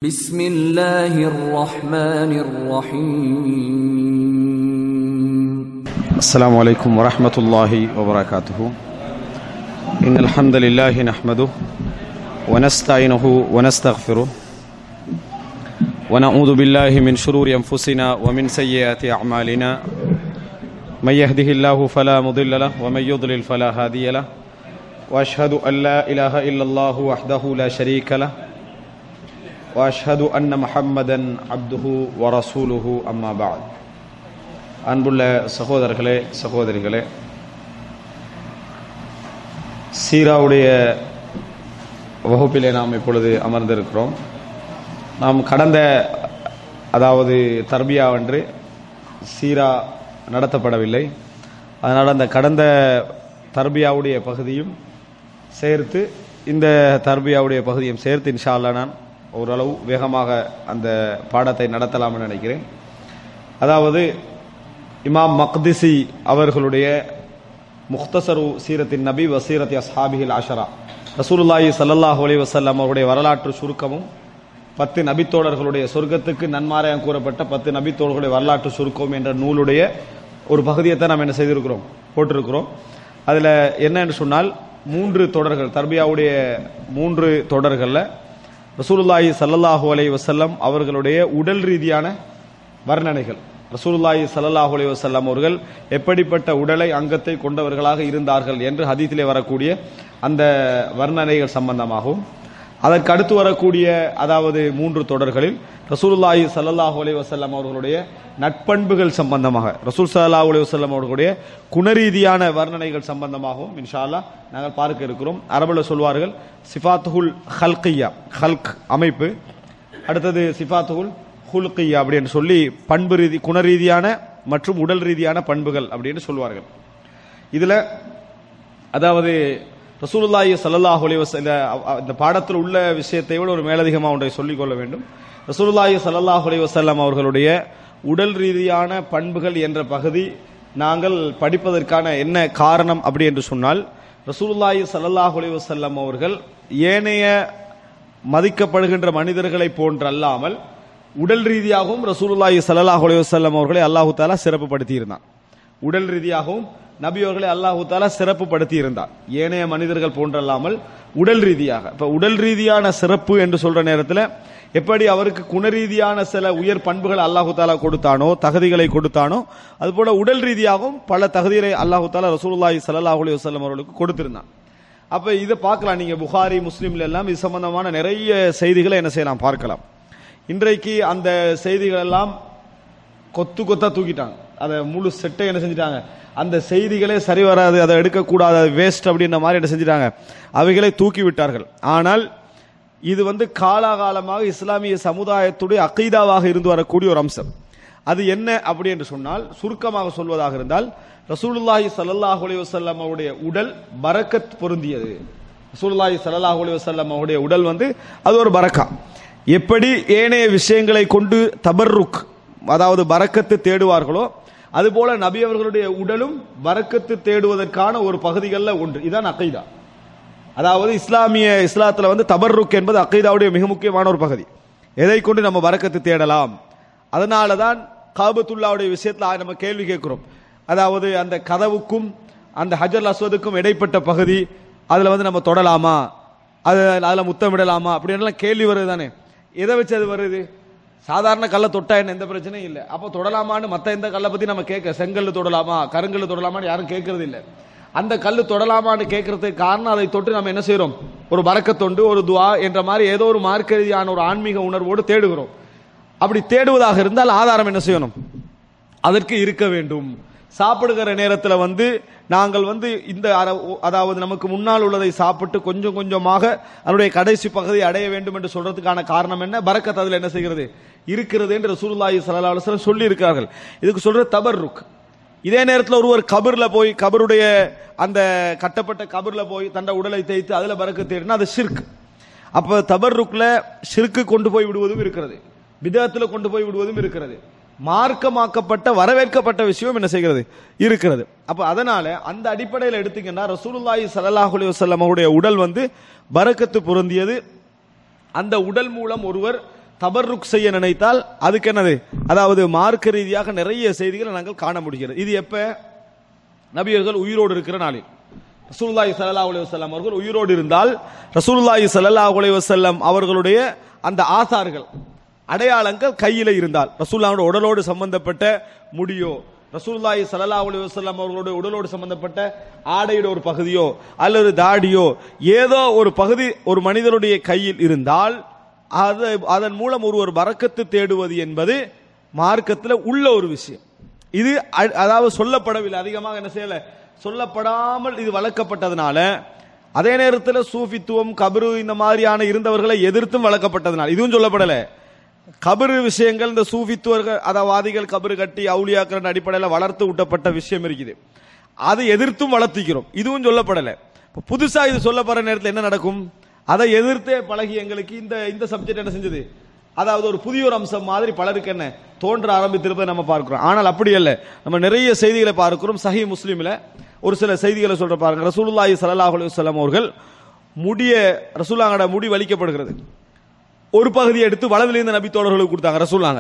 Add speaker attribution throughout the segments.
Speaker 1: بسم الله الرحمن الرحيم
Speaker 2: السلام عليكم ورحمة الله وبركاته إن الحمد لله نحمده ونستعينه ونستغفره ونعوذ بالله من شرور أنفسنا ومن سيئات أعمالنا من يهده الله فلا مضل له ومن يضلل فلا هادي له وأشهد أن لا إله إلا الله وحده لا شريك له وأشهد أن محمدا عبده ورسوله أما بعد அன்புள்ள சகோதரர்களே சகோதரிகளே சீராவுடைய வகுப்பிலே நாம் இப்பொழுது அமர்ந்திருக்கிறோம் நாம் கடந்த அதாவது தர்பியா அன்று சீரா நடத்தப்படவில்லை அதனால் அந்த கடந்த தர்பியாவுடைய பகுதியும் சேர்த்து இந்த தர்பியாவுடைய பகுதியும் சேர்த்து இன்ஷா அல்லாஹ் நான் ஓரளவு வேகமாக அந்த பாடத்தை நடத்தலாம்னு நினைக்கிறேன் அதாவது இமாம் மக்திசி அவர்களுடைய முக்தசரு சீரத்தின் நபி வசீரத்தி அஸ்ஹாபிஹில் அஷரா ரசூலுல்லாஹி ஸல்லல்லாஹு அலைஹி வஸல்லம் அவருடைய வரலாற்று சுருக்கமும் பத்து நபித்தோழர்களுடைய சொர்க்கத்துக்கு நன்மாராயம் கூறப்பட்ட பத்து நபித்தோழர்களுடைய வரலாற்று சுருக்கம் என்ற நூலுடைய ஒரு பகுதியை தான் நாம் என்ன செய்திருக்கிறோம் போட்டிருக்கிறோம் அதில் என்னன்னு சொன்னால் மூன்று தொடர்கள் தர்பியாவுடைய மூன்று தொடர்களில் ரசூலுல்லாஹி ஸல்லல்லாஹு அலைஹி வஸல்லம் அவர்களுடைய உடல் ரீதியான வர்ணனைகள் ரசூலுல்லாஹி ஸல்லல்லாஹு அலைஹி வஸல்லம் அவர்கள் எப்படிப்பட்ட உடலை அங்கத்தை கொண்டவர்களாக இருந்தார்கள் என்று ஹதீஸிலே வரக்கூடிய அந்த வர்ணனைகள் சம்பந்தமாகவும் அதற்கு அடுத்து வரக்கூடிய அதாவது மூன்று தொடர்களில் ரசூலுல்லாஹி ஸல்லல்லாஹு அலைஹி வஸல்லம் அவர்களுடைய நட்பண்புகள் சம்பந்தமாக ரசூல் ஸல்லல்லாஹு அலைஹி வஸல்லம் அவர்களுடைய குணரீதியான வர்ணனைகள் சம்பந்தமாகவும் இன்ஷா அல்லாஹ் நாங்கள் பார்க்க இருக்கிறோம் அரபுல சொல்வார்கள் சிஃபாத்துல் ஹல்கியா ஹல்க் அமைப்பு அடுத்தது சிஃபாத்துல் ஹுல்கியா அப்படின்னு சொல்லி பண்பு ரீதி குணரீதியான மற்றும் உடல் ரீதியான பண்புகள் அப்படின்னு சொல்வார்கள் இதுல அதாவது ரசூலுல்லாஹி ஸல்லல்லாஹு அலைஹி வஸல்லம் இந்த பாடத்தில் உள்ள விஷயத்தை விட ஒரு மேலதிகமாக ஒன்றை சொல்லிக் கொள்ள வேண்டும் ரசூலுல்லாஹி ஸல்லல்லாஹு அலைஹி வஸல்லம் அவர்களுடைய உடல் ரீதியான பண்புகள் என்ற பகுதி நாங்கள் படிப்பதற்கான என்ன காரணம் அப்படி என்று சொன்னால் ரசூலுல்லாஹி ஸல்லல்லாஹு அலைஹி வஸல்லம் அவர்கள் ஏனைய மதிக்கப்படுகின்ற மனிதர்களை போன்று அல்லாமல் உடல் ரீதியாகவும் ரசூலுல்லாஹி ஸல்லல்லாஹு அலைஹி வஸல்லம் அவர்களை அல்லாஹு தாலா சிறப்புப்படுத்தி இருந்தான் உடல் ரீதியாகவும் நபி அவர்களை அல்லாஹு தாலா சிறப்புப்படுத்தி இருந்தார் ஏனைய மனிதர்கள் போன்றல்லாமல் உடல் ரீதியாக இப்ப உடல் ரீதியான சிறப்பு என்று சொல்ற நேரத்தில் எப்படி அவருக்கு குணரீதியான சில உயர் பண்புகள் அல்லாஹு தாலா கொடுத்தானோ தகுதிகளை கொடுத்தானோ அதுபோல உடல் ரீதியாகவும் பல தகுதிகளை அல்லாஹு தாலா ரசூலுல்லாஹி ஸல்லல்லாஹு அலைஹி வஸல்லம் அவர்களுக்கு கொடுத்திருந்தான் அப்ப இதை பார்க்கலாம் நீங்க புகாரி முஸ்லீம்ல எல்லாம் இது சம்பந்தமான நிறைய செய்திகளை என்ன செய்யலாம் பார்க்கலாம் இன்றைக்கு அந்த செய்திகள் எல்லாம் கொத்து கொத்தா தூக்கிட்டாங்க அதை முழு செட்டை என்ன செஞ்சிட்டாங்க அந்த செய்திகளே சரி வராது அதை எடுக்கக்கூடாது அது வேஸ்ட் அப்படின்ற மாதிரி என்ன செஞ்சிட்டாங்க அவைகளை தூக்கி விட்டார்கள் ஆனால் இது வந்து காலாகாலமாக இஸ்லாமிய சமுதாயத்துடைய அகைதாவாக இருந்து வரக்கூடிய ஒரு அம்சம் அது என்ன அப்படி என்று சொன்னால் சுருக்கமாக சொல்வதாக இருந்தால் ரசூலுல்லாஹி ஸல்லல்லாஹு அலைஹி வஸல்லம் அவருடைய உடல் பரக்கத் பொருந்தியது ரசூலுல்லாஹி ஸல்லல்லாஹு அலைஹி வஸல்லம் அவருடைய உடல் வந்து அது ஒரு பரக்கா எப்படி ஏனைய விஷயங்களை கொண்டு தபர்ருக் அதாவது பரக்கத்து தேடுவார்களோ அதுபோல நபி அவர்களுடைய உடலும் பரக்கத்து தேடுவதற்கான ஒரு பகுதிகளில் ஒன்று இதான் அகைதா அதாவது இஸ்லாமிய இஸ்லாத்துல வந்து தபர்ருக் என்பது அகைதாவுடைய மிக முக்கியமான ஒரு பகுதி எதை கொண்டு நம்ம பரக்கத்து தேடலாம் அதனால தான் காபத்துல்லாவுடைய விஷயத்தில் நம்ம கேள்வி கேட்கிறோம் அதாவது அந்த கதவுக்கும் அந்த ஹஜர் அஸ்வதுக்கும் இடைப்பட்ட பகுதி அதுல வந்து நம்ம தொடலாமா அது அதுல முத்தமிடலாமா அப்படின்லாம் கேள்வி வருது தானே எதை வச்சு அது வருது சாதாரண கல்லை தொட்டா என்ன எந்த பிரச்சனையும் இல்லை அப்போ தொடலாமான்னு மற்ற எந்த கல்லை பத்தி நம்ம கேட்க செங்கல் தொடலாமா கருங்கல் தொடலாமான்னு யாரும் கேட்கறது இல்லை அந்த கல் தொடலாமான்னு கேட்கறதுக்கு காரணம் அதை தொட்டு நம்ம என்ன செய்யறோம் ஒரு பறக்கத்தொண்டு ஒரு துவா என்ற மாதிரி ஏதோ ஒரு மார்க்க ரீதியான ஒரு ஆன்மீக உணர்வோடு தேடுகிறோம் அப்படி தேடுவதாக இருந்தால் ஆதாரம் என்ன செய்யணும் அதற்கு இருக்க வேண்டும் சாப்பிடுகிற நேரத்தில் வந்து நாங்கள் வந்து இந்த அதாவது நமக்கு முன்னால் உள்ளதை சாப்பிட்டு கொஞ்சம் கொஞ்சமாக அதனுடைய கடைசி பகுதியை அடைய வேண்டும் என்று சொல்றதுக்கான காரணம் என்ன பரக்கத் அதில் என்ன செய்கிறது இருக்கிறது என்று ரசூலுல்லாஹி ஸல்லல்லாஹு அலைஹி வஸல்லம் சொல்லி இருக்கிறார்கள் இதுக்கு சொல்ற தபர்ருக் இதே நேரத்தில் ஒருவர் கபர்ல போய் கபருடைய அந்த கட்டப்பட்ட கபர்ல போய் தண்ட உடலை தேய்த்து அதுல பறக்க தேடினா அது ஷிர்க் அப்ப தபர்ருக்ல ஷிர்க்கு கொண்டு போய் விடுவதும் இருக்கிறது விதத்துல கொண்டு போய் விடுவதும் இருக்கிறது மார்க்கமாக்கப்பட்ட வரவேற்கப்பட்ட விஷயம் என்ன செய்கிறது இருக்கிறது அப்ப அதனால அந்த அடிப்படையில் எடுத்தீங்கன்னா ரசூலுல்லாஹி ஸல்லல்லாஹு அலைஹி வஸல்லம் அவருடைய உடல் வந்து பரக்கத்து பொருந்தியது அந்த உடல் மூலம் ஒருவர் தபர்ருக் செய்ய நினைத்தால் அதுக்கு என்னது அதாவது மார்க்க ரீதியாக நிறைய செய்திகளை நாங்கள் காண முடிகிறது இது எப்ப நபியர்கள் உயிரோடு இருக்கிற நாளில் ரசூலுல்லாஹி ஸல்லல்லாஹு அலைஹி வஸல்லம் அவர்கள் உயிரோடு இருந்தால் ரசூலுல்லாஹி ஸல்லல்லாஹு அலைஹி வஸல்லம் அவர்களுடைய அந்த ஆசார்கள் அடையாளங்கள் கையில இருந்தால் ரசூலுல்லாஹோட உடலோடு சம்பந்தப்பட்ட முடியோ ரசூலுல்லாஹி ஸல்லல்லாஹு அலைஹி வஸல்லம் அவர்களுடைய உடலோடு சம்பந்தப்பட்ட ஆடையோட ஒரு பகுதியோ அல்லது தாடியோ ஏதோ ஒரு பகுதி ஒரு மனிதனுடைய கையில் இருந்தால் அது அதன் மூலம் ஒருவர் பறக்கத்து தேடுவது என்பது மார்க்கத்தில் உள்ள ஒரு விஷயம் இது அ- அதாவது சொல்லப்படவில்லை அதிகமாக என்ன செய்யல சொல்லப்படாமல் இது வளர்க்கப்பட்டதுனால அதே நேரத்தில் சூஃபித்துவம் கபரு இந்த மாதிரியான இருந்தவர்களை எதிர்த்தும் வளர்க்கப்பட்டதுனால இதுவும் சொல்லப்படல கபரு விஷயங்கள் இந்த சூஃபித்துவர்கள் அதவாதிகள் கபரு கட்டி அவுளியாக்கிற அடிப்படையில் வளர்த்து விட்டப்பட்ட விஷயம் இருக்குது அதை எதிர்த்தும் வளர்த்திக்கிறோம் இதுவும் சொல்லப்படல இப்ப புதுசா இது சொல்லப்படுற நேரத்தில் என்ன நடக்கும் அதை எதிர்த்தே பழகி எங்களுக்கு இந்த இந்த சப்ஜெக்ட் என்ன செஞ்சது அதாவது ஒரு புதிய ஒரு அம்சம் மாதிரி பலருக்கு என்ன தோன்ற ஆரம்பித்திருப்பதை நம்ம பார்க்கிறோம் ஆனால் அப்படி அல்ல நம்ம நிறைய செய்திகளை பார்க்கிறோம் சஹி முஸ்லீம்ல ஒரு சில செய்திகளை சொல்ற பாருங்க ரசூலுல்லாஹி ஸல்லல்லாஹு அலைஹி வஸல்லம் அவர்கள் முடிய ரசூலாங்கட முடி வலிக்கப்படுகிறது ஒரு பகுதியை எடுத்து வலதுல இருந்த நபி தோழர்களுக்கு கொடுத்தாங்க ரசூலாங்க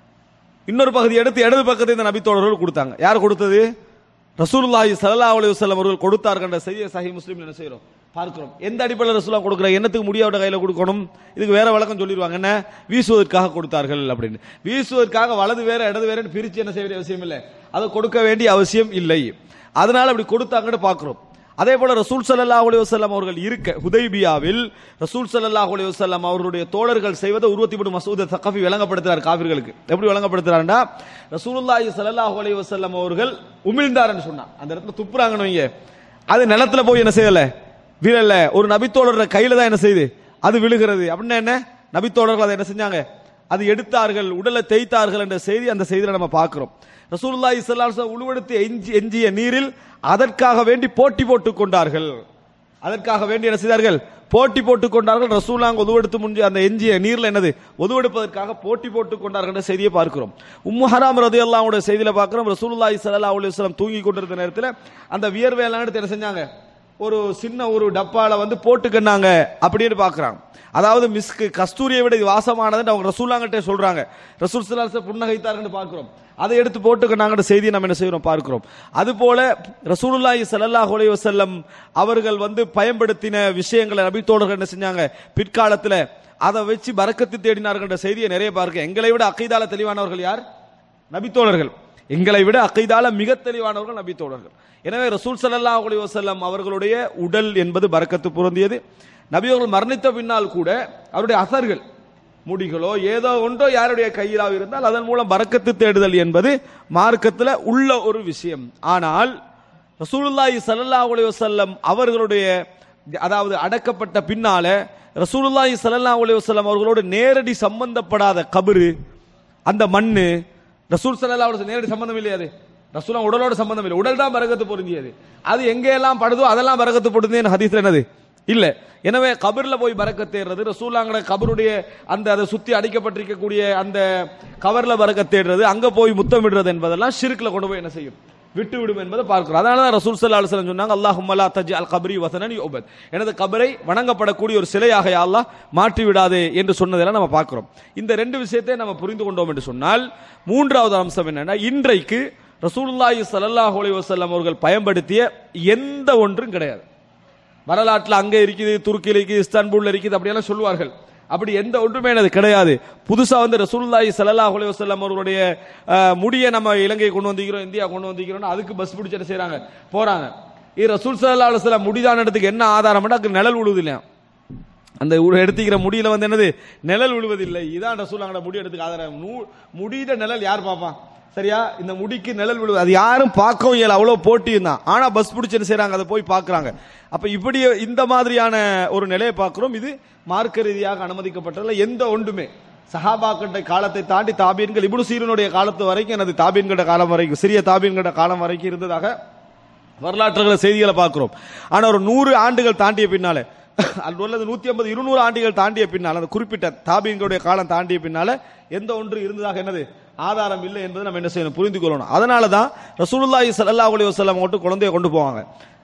Speaker 2: இன்னொரு பகுதி எடுத்து இடது பக்கத்தை இந்த நபி தோழர்கள் கொடுத்தாங்க யார் கொடுத்தது ரசூலுல்லாஹி ஸல்லல்லாஹு அலைஹி வஸல்லம் அவர்கள் கொடுத்தார்கள் என்ற செய்தியை சஹி முஸ்லீம்ல என்ன செய்றோம் பார்க்கிறோம் எந்த அடிப்படையில் ரசூலா கொடுக்குற என்னத்துக்கு முடியாத கையில கொடுக்கணும் இதுக்கு வேற வழக்கம் சொல்லிடுவாங்க என்ன வீசுவதற்காக கொடுத்தார்கள் அப்படின்னு வீசுவதற்காக வலது வேற இடது வேறன்னு பிரிச்சு என்ன செய்ய வேண்டிய அவசியம் இல்லை அதை கொடுக்க வேண்டிய அவசியம் இல்லை அதனால அப்படி கொடுத்தாங்கன்னு பார்க்கிறோம் அதே போல ரசூல் ஸல்லல்லாஹு அலைஹி வஸல்லம் அவர்கள் இருக்க ஹுதைபியாவில் ரசூல் ஸல்லல்லாஹு அலைஹி வஸல்லம் அவர்களுடைய தோழர்கள் செய்வதை உருவத்தி பின் மசூத் தக்கஃபி விளங்கப்படுத்துறார் காபிர்களுக்கு எப்படி விளங்கப்படுத்துறாருன்னா ரசூலுல்லாஹி ஸல்லல்லாஹு அலைஹி வஸல்லம் அவர்கள் உமிழ்ந்தாருன்னு சொன்னா அந்த இடத்துல துப்புறாங்கன்னு வைங்க அது நிலத்துல போய் என்ன செய்யல வீரல்ல ஒரு நபித்தோழர் கையில தான் என்ன செய்யுது அது விழுகிறது அப்படின்னா என்ன நபித்தோழர்கள் அதை என்ன செஞ்சாங்க அது எடுத்தார்கள் உடலை தேய்த்தார்கள் என்ற செய்தி அந்த செய்தியில நம்ம பார்க்கிறோம் ரசூலுல்லாஹி ஸல்லல்லாஹு அலைஹி வஸல்லம் உழுவெடுத்து எஞ்சி எஞ்சிய நீரில் அதற்காக வேண்டி போட்டி போட்டுக் கொண்டார்கள் அதற்காக வேண்டி என்ன செய்தார்கள் போட்டி போட்டுக் கொண்டார்கள் ரசூலாங்க உதவெடுத்து முந்தி அந்த எஞ்சிய நீர்ல என்னது உதவெடுப்பதற்காக போட்டி போட்டுக் கொண்டார்கள் என்ற செய்தியை பார்க்கிறோம் உம்மு ஹராம் ரதியல்லாஹுடைய செய்தியில பார்க்கிறோம் ரசூலுல்லாஹி ஸல்லல்லாஹு அலைஹி வஸல்லம் தூங்கி கொண்டிருந்த நேரத்தில் அந்த வியர்வை எல்லாம் எடுத்து என்ன செஞ்சாங்க ஒரு சின்ன ஒரு டப்பால வந்து போட்டுக்கினாங்க அப்படின்னு பார்க்கறாங்க அதாவது மிஸ்க்கு கஸ்தூரியை விட இது வாசமானதுன்னு அவங்க ரசூலாங்கிட்டே சொல்றாங்க ரசூல் சலாச புன்னகைத்தார்கள் பார்க்கிறோம் அதை எடுத்து போட்டுக்கினாங்கன்ற செய்தியை நம்ம என்ன செய்யறோம் பார்க்கிறோம் அதுபோல ரசூலுல்லாஹி ஸல்லல்லாஹு அலைஹி வஸல்லம் அவர்கள் வந்து பயன்படுத்தின விஷயங்களை நபித்தோழர்கள் என்ன செஞ்சாங்க பிற்காலத்துல அதை வச்சு பறக்கத்து தேடினார்கள்ன்ற செய்தியை நிறைய பார்க்க எங்களை விட அக்கைதால தெளிவானவர்கள் யார் நபித்தோழர்கள் எங்களை விட அக்கைதால மிக தெளிவானவர்கள் நபித்தோழர்கள் எனவே ரசூல் ஸல்லல்லாஹு அலைஹி வஸல்லம் அவர்களுடைய உடல் என்பது பரக்கத்து பொருந்தியது நபி அவர்கள் மரணித்த பின்னால் கூட அவருடைய அசர்கள் முடிகளோ ஏதோ ஒன்றோ யாருடைய கையிலாக இருந்தால் அதன் மூலம் பரக்கத்து தேடுதல் என்பது மார்க்கத்தில் உள்ள ஒரு விஷயம் ஆனால் ரசூலுல்லாஹி ஸல்லல்லாஹு அலைஹி வஸல்லம் அவர்களுடைய அதாவது அடக்கப்பட்ட பின்னால ரசூலுல்லாஹி ஸல்லல்லாஹு அலைஹி வஸல்லம் அவர்களோடு நேரடி சம்பந்தப்படாத கபரு அந்த மண்ணு ரசூல் ஸல்லல்லாஹு அலைஹி வஸல்லம் நேரடி சம்பந்தம் இல்லையா அது ரசூலாம் உடலோட சம்பந்தம் இல்லை உடல் தான் பரகத்து பொருந்தியது அது எங்கெல்லாம் படுதோ அதெல்லாம் பரகத்து பொருந்தியன்னு ஹதீஸ்ல என்னது இல்ல எனவே கபர்ல போய் பரக்கத் தேடுறது ரசூலாங்கட கபருடைய அந்த அதை சுத்தி அடிக்கப்பட்டிருக்கக்கூடிய அந்த கவர்ல பரக்கத் தேடுறது அங்க போய் முத்தமிடுறது என்பதெல்லாம் ஷிர்க்ல கொண்டு போய் என்ன செய்யும் விட்டு விடும் என்பதை பார்க்கிறோம் அதனால தான் ரசூல் ஸல்லல்லாஹு அலைஹி வஸல்லம் சொன்னாங்க அல்லாஹும்ம லா தஜ்அல் கப்ரி வசனன் யுபத் எனது கபரை வணங்கப்படக்கூடிய ஒரு சிலையாக யா அல்லாஹ் மாற்றி விடாதே என்று சொன்னதெல்லாம் நம்ம பார்க்கிறோம் இந்த ரெண்டு விஷயத்தை நம்ம புரிந்து கொண்டோம் என்று சொன்னால் மூன்றாவது அம்சம் என்னன்னா இன்றைக்கு ரசூலுல்லாஹி ஸல்லல்லாஹு அலைஹி வஸல்லம் அவர்கள் பயன்படுத்திய எந்த ஒன்றும் கிடையாது வரலாற்றில் அங்கே இருக்குது துருக்கியில் இருக்குது இஸ்தான்புல்ல இருக்குது அப்படியெல்லாம் சொல்லுவார்கள் அப்படி எந்த ஒன்றுமே எனது கிடையாது புதுசா வந்து ரசூலுல்லாஹி ஸல்லல்லாஹு அலைஹி வஸல்லம் அவர்களுடைய அஹ், முடியை நம்ம இலங்கை கொண்டு வந்திருக்கிறோம் இந்தியா கொண்டு வந்திருக்கிறோம் அதுக்கு பஸ் பிடிச்சு என்ன செய்றாங்க போறாங்க இது ரசூல் ஸல்லல்லாஹு அலைஹி வஸல்லம் முடிதான இடத்துக்கு என்ன ஆதாரம் அங்கு நிழல் விழுது இல்லையா அந்த உ- எடுத்துக்கிற முடியில வந்து என்னது நிழல் விழுவதில்லை இதான் ரசூலாங்கட முடி எடுத்துக்க ஆதாரம் நூ- முடியிட நிழல் யார் பார்ப்பான் சரியா இந்த முடிக்கு நிழல் விழுவது அது யாரும் பார்க்கவும் இயல அவ்வளவு போட்டியும் தான் ஆனா பஸ் பிடிச்சு என்ன செய்றாங்க அதை போய் பார்க்கறாங்க அப்ப இப்படி இந்த மாதிரியான ஒரு நிலையை பார்க்கிறோம் இது மார்க்க ரீதியாக அனுமதிக்கப்பட்டதுல எந்த ஒன்றுமே சஹாபாக்கிட்ட காலத்தை தாண்டி தாபீன்கள் இப்னு சீரனுடைய காலத்து வரைக்கும் எனது தாபீன்கிட்ட காலம் வரைக்கும் சிறிய தாபீன்கிட்ட காலம் வரைக்கும் இருந்ததாக வரலாற்றுகளை செய்திகளை பார்க்கிறோம் ஆனா ஒரு நூறு ஆண்டுகள் தாண்டிய பின்னால அல்லது நூத்தி ஐம்பது இருநூறு ஆண்டுகள் தாண்டிய பின்னால் அந்த குறிப்பிட்ட தாபீன்களுடைய காலம் தாண்டிய பின்னால எந்த ஒன்று இருந்ததாக என்னது ஆதாரம் இல்லை என்பதை நம்ம என்ன செய்யணும் புரிந்து கொள்ளணும் அதனால தான் ரசூலுல்லாஹி ஸல்லல்லாஹு அலைஹி வஸல்லம் மட்டும் குழந்தைய கொண்டு போவாங்க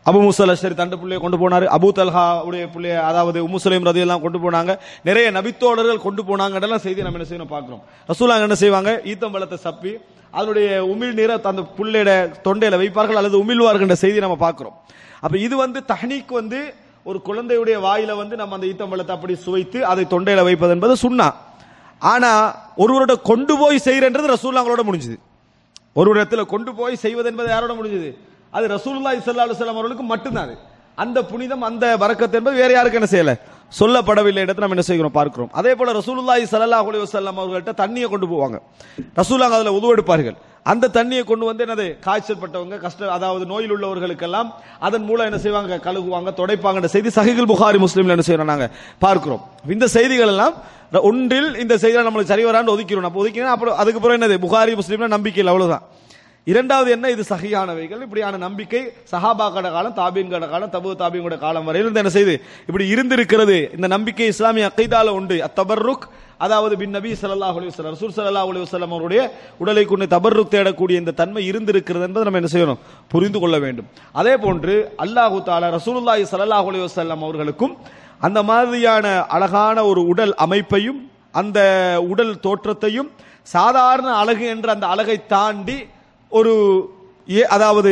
Speaker 2: அபு முசல் அஷரி தண்டு பிள்ளைய கொண்டு போனாரு அபு தல்ஹா உடைய பிள்ளைய அதாவது உம்முசலைம் ரதி எல்லாம் கொண்டு போனாங்க நிறைய நபித்தோழர்கள் கொண்டு போனாங்கன்றலாம் செய்தி நம்ம என்ன செய்யணும் பார்க்கிறோம் ரசூலாங்க என்ன செய்வாங்க ஈத்தம்பழத்தை சப்பி அதனுடைய உமிழ் நீரை அந்த புள்ளையோட தொண்டையில வைப்பார்கள் அல்லது உமிழ்வார்கள் செய்தி நம்ம பார்க்கிறோம் அப்ப இது வந்து தஹ்னீக் வந்து ஒரு குழந்தையுடைய வாயில வந்து நம்ம அந்த ஈத்தம்பழத்தை அப்படி சுவைத்து அதை தொண்டையில வைப்பது என்பது சுண்ணா ஆனா ஒருவரோட கொண்டு போய் செய்யறன்றது ரசூல்லாங்களோட முடிஞ்சது ஒரு இடத்துல கொண்டு போய் செய்வது என்பது யாரோட முடிஞ்சது அது ரசூலுல்லாஹி ஸல்லல்லாஹு அலைஹி வஸல்லம் அவர்களுக்கு மட்டும்தான் அது அந்த புனிதம் அந்த வரக்கத் என்பது வேற யாருக்கு என்ன செய்யல சொல்லப்படவில்லை இடத்துல நம்ம என்ன செய்கிறோம் பார்க்கிறோம் அதே போல ரசூலுல்லாஹி ஸல்லல்லாஹு அலைஹி வஸல்லம் அவர்கள்ட்ட தண்ணியை கொண்டு போவாங்க ரசூலாங்க அதுல உதவு எடுப்பார்கள் அந்த தண்ணியை கொண்டு வந்து என்னது காய்ச்சல் பட்டவங்க கஷ்ட அதாவது நோயில் உள்ளவர்களுக்கெல்லாம் அதன் மூலம் என்ன செய்வாங்க கழுகுவாங்க துடைப்பாங்க செய்தி சஹிகுல் புகாரி முஸ்லீம்ல என்ன செய்யறோம் நாங்க பார்க்கிறோம் இந்த செய்திகள் எல்லாம் ஒன்றில் இந்த செய்திகள் நம்மளுக்கு சரி வரான்னு ஒதுக்கிறோம் அப்போ ஒதுக்கினா அப்புறம் அதுக்கு பிறகு என்னது புகாரி முஸ்லீம்ல நம்பிக்கை இல்லை அவ்வளவுதான் இரண்டாவது என்ன இது சகியானவைகள் இப்படியான நம்பிக்கை சஹாபாக்கட காலம் தாபீன்கட காலம் தபு தாபீன்கோட காலம் வரையில் இந்த என்ன செய்து இப்படி இருந்திருக்கிறது இந்த நம்பிக்கை இஸ்லாமிய அக்கைதால உண்டு அத்தபர்ருக் அதாவது பின் நபி ஸல்லல்லாஹு அலைஹி வஸல்லம் ரசூல் ஸல்லல்லாஹு அலைஹி வஸல்லம் அவருடைய உடலை கொண்டு தபர்ருக் தேடக்கூடிய இந்த தன்மை இருந்திருக்கிறது என்பதை நம்ம என்ன செய்யணும் புரிந்து கொள்ள வேண்டும் அதே போன்று அல்லாஹு தாலா ரசூலுல்லாஹி ஸல்லல்லாஹு அலைஹி வஸல்லம் அவர்களுக்கும் அந்த மாதிரியான அழகான ஒரு உடல் அமைப்பையும் அந்த உடல் தோற்றத்தையும் சாதாரண அழகு என்ற அந்த அழகை தாண்டி ஒரு ஏ- அதாவது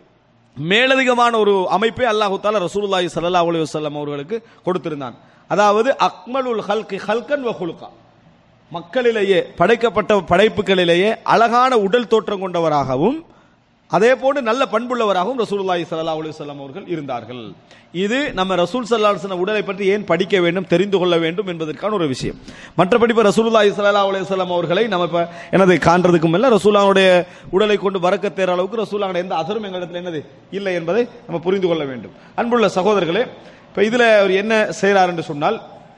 Speaker 2: மேலதிகமான ஒரு அமைப்பை அல்லாஹு தாலா ரசூலுல்லாஹி ஸல்லல்லாஹு அலைஹி வஸல்லம் அவர்களுக்கு கொடுத்திருந்தான் அதாவது அக்மலுல் ஹல்கி ஹல்கன் வ ஹுலுகா மக்களிலேயே படைக்கப்பட்ட படைப்புகளிலேயே அழகான உடல் தோற்றம் கொண்டவராகவும் அதே போன்று நல்ல பண்புள்ளவராகவும் ரசூலுல்லாஹி ஸல்லல்லாஹு அலைஹி வஸல்லம் அவர்கள் இருந்தார்கள் இது நம்ம ரசூல் ஸல்லல்லாஹு அலைஹி வஸல்லம் உடலை பற்றி ஏன் படிக்க வேண்டும் தெரிந்து கொள்ள வேண்டும் என்பதற்கான ஒரு விஷயம் மற்றபடி இப்ப ரசூலுல்லாஹி ஸல்லல்லாஹு அலைஹி வஸல்லம் அவர்களை நம்ம இப்ப எனது காண்றதுக்கும் இல்ல ரசூலாவுடைய உடலை கொண்டு வரக்க தேர அளவுக்கு ரசூலாவுடைய எந்த அதரும் எங்களிடத்தில் என்னது இல்லை என்பதை நம்ம புரிந்து கொள்ள வேண்டும் அன்புள்ள சகோதரர்களே இப்ப இதுல அவர் என்ன செய்றார் என்று சொன்னால்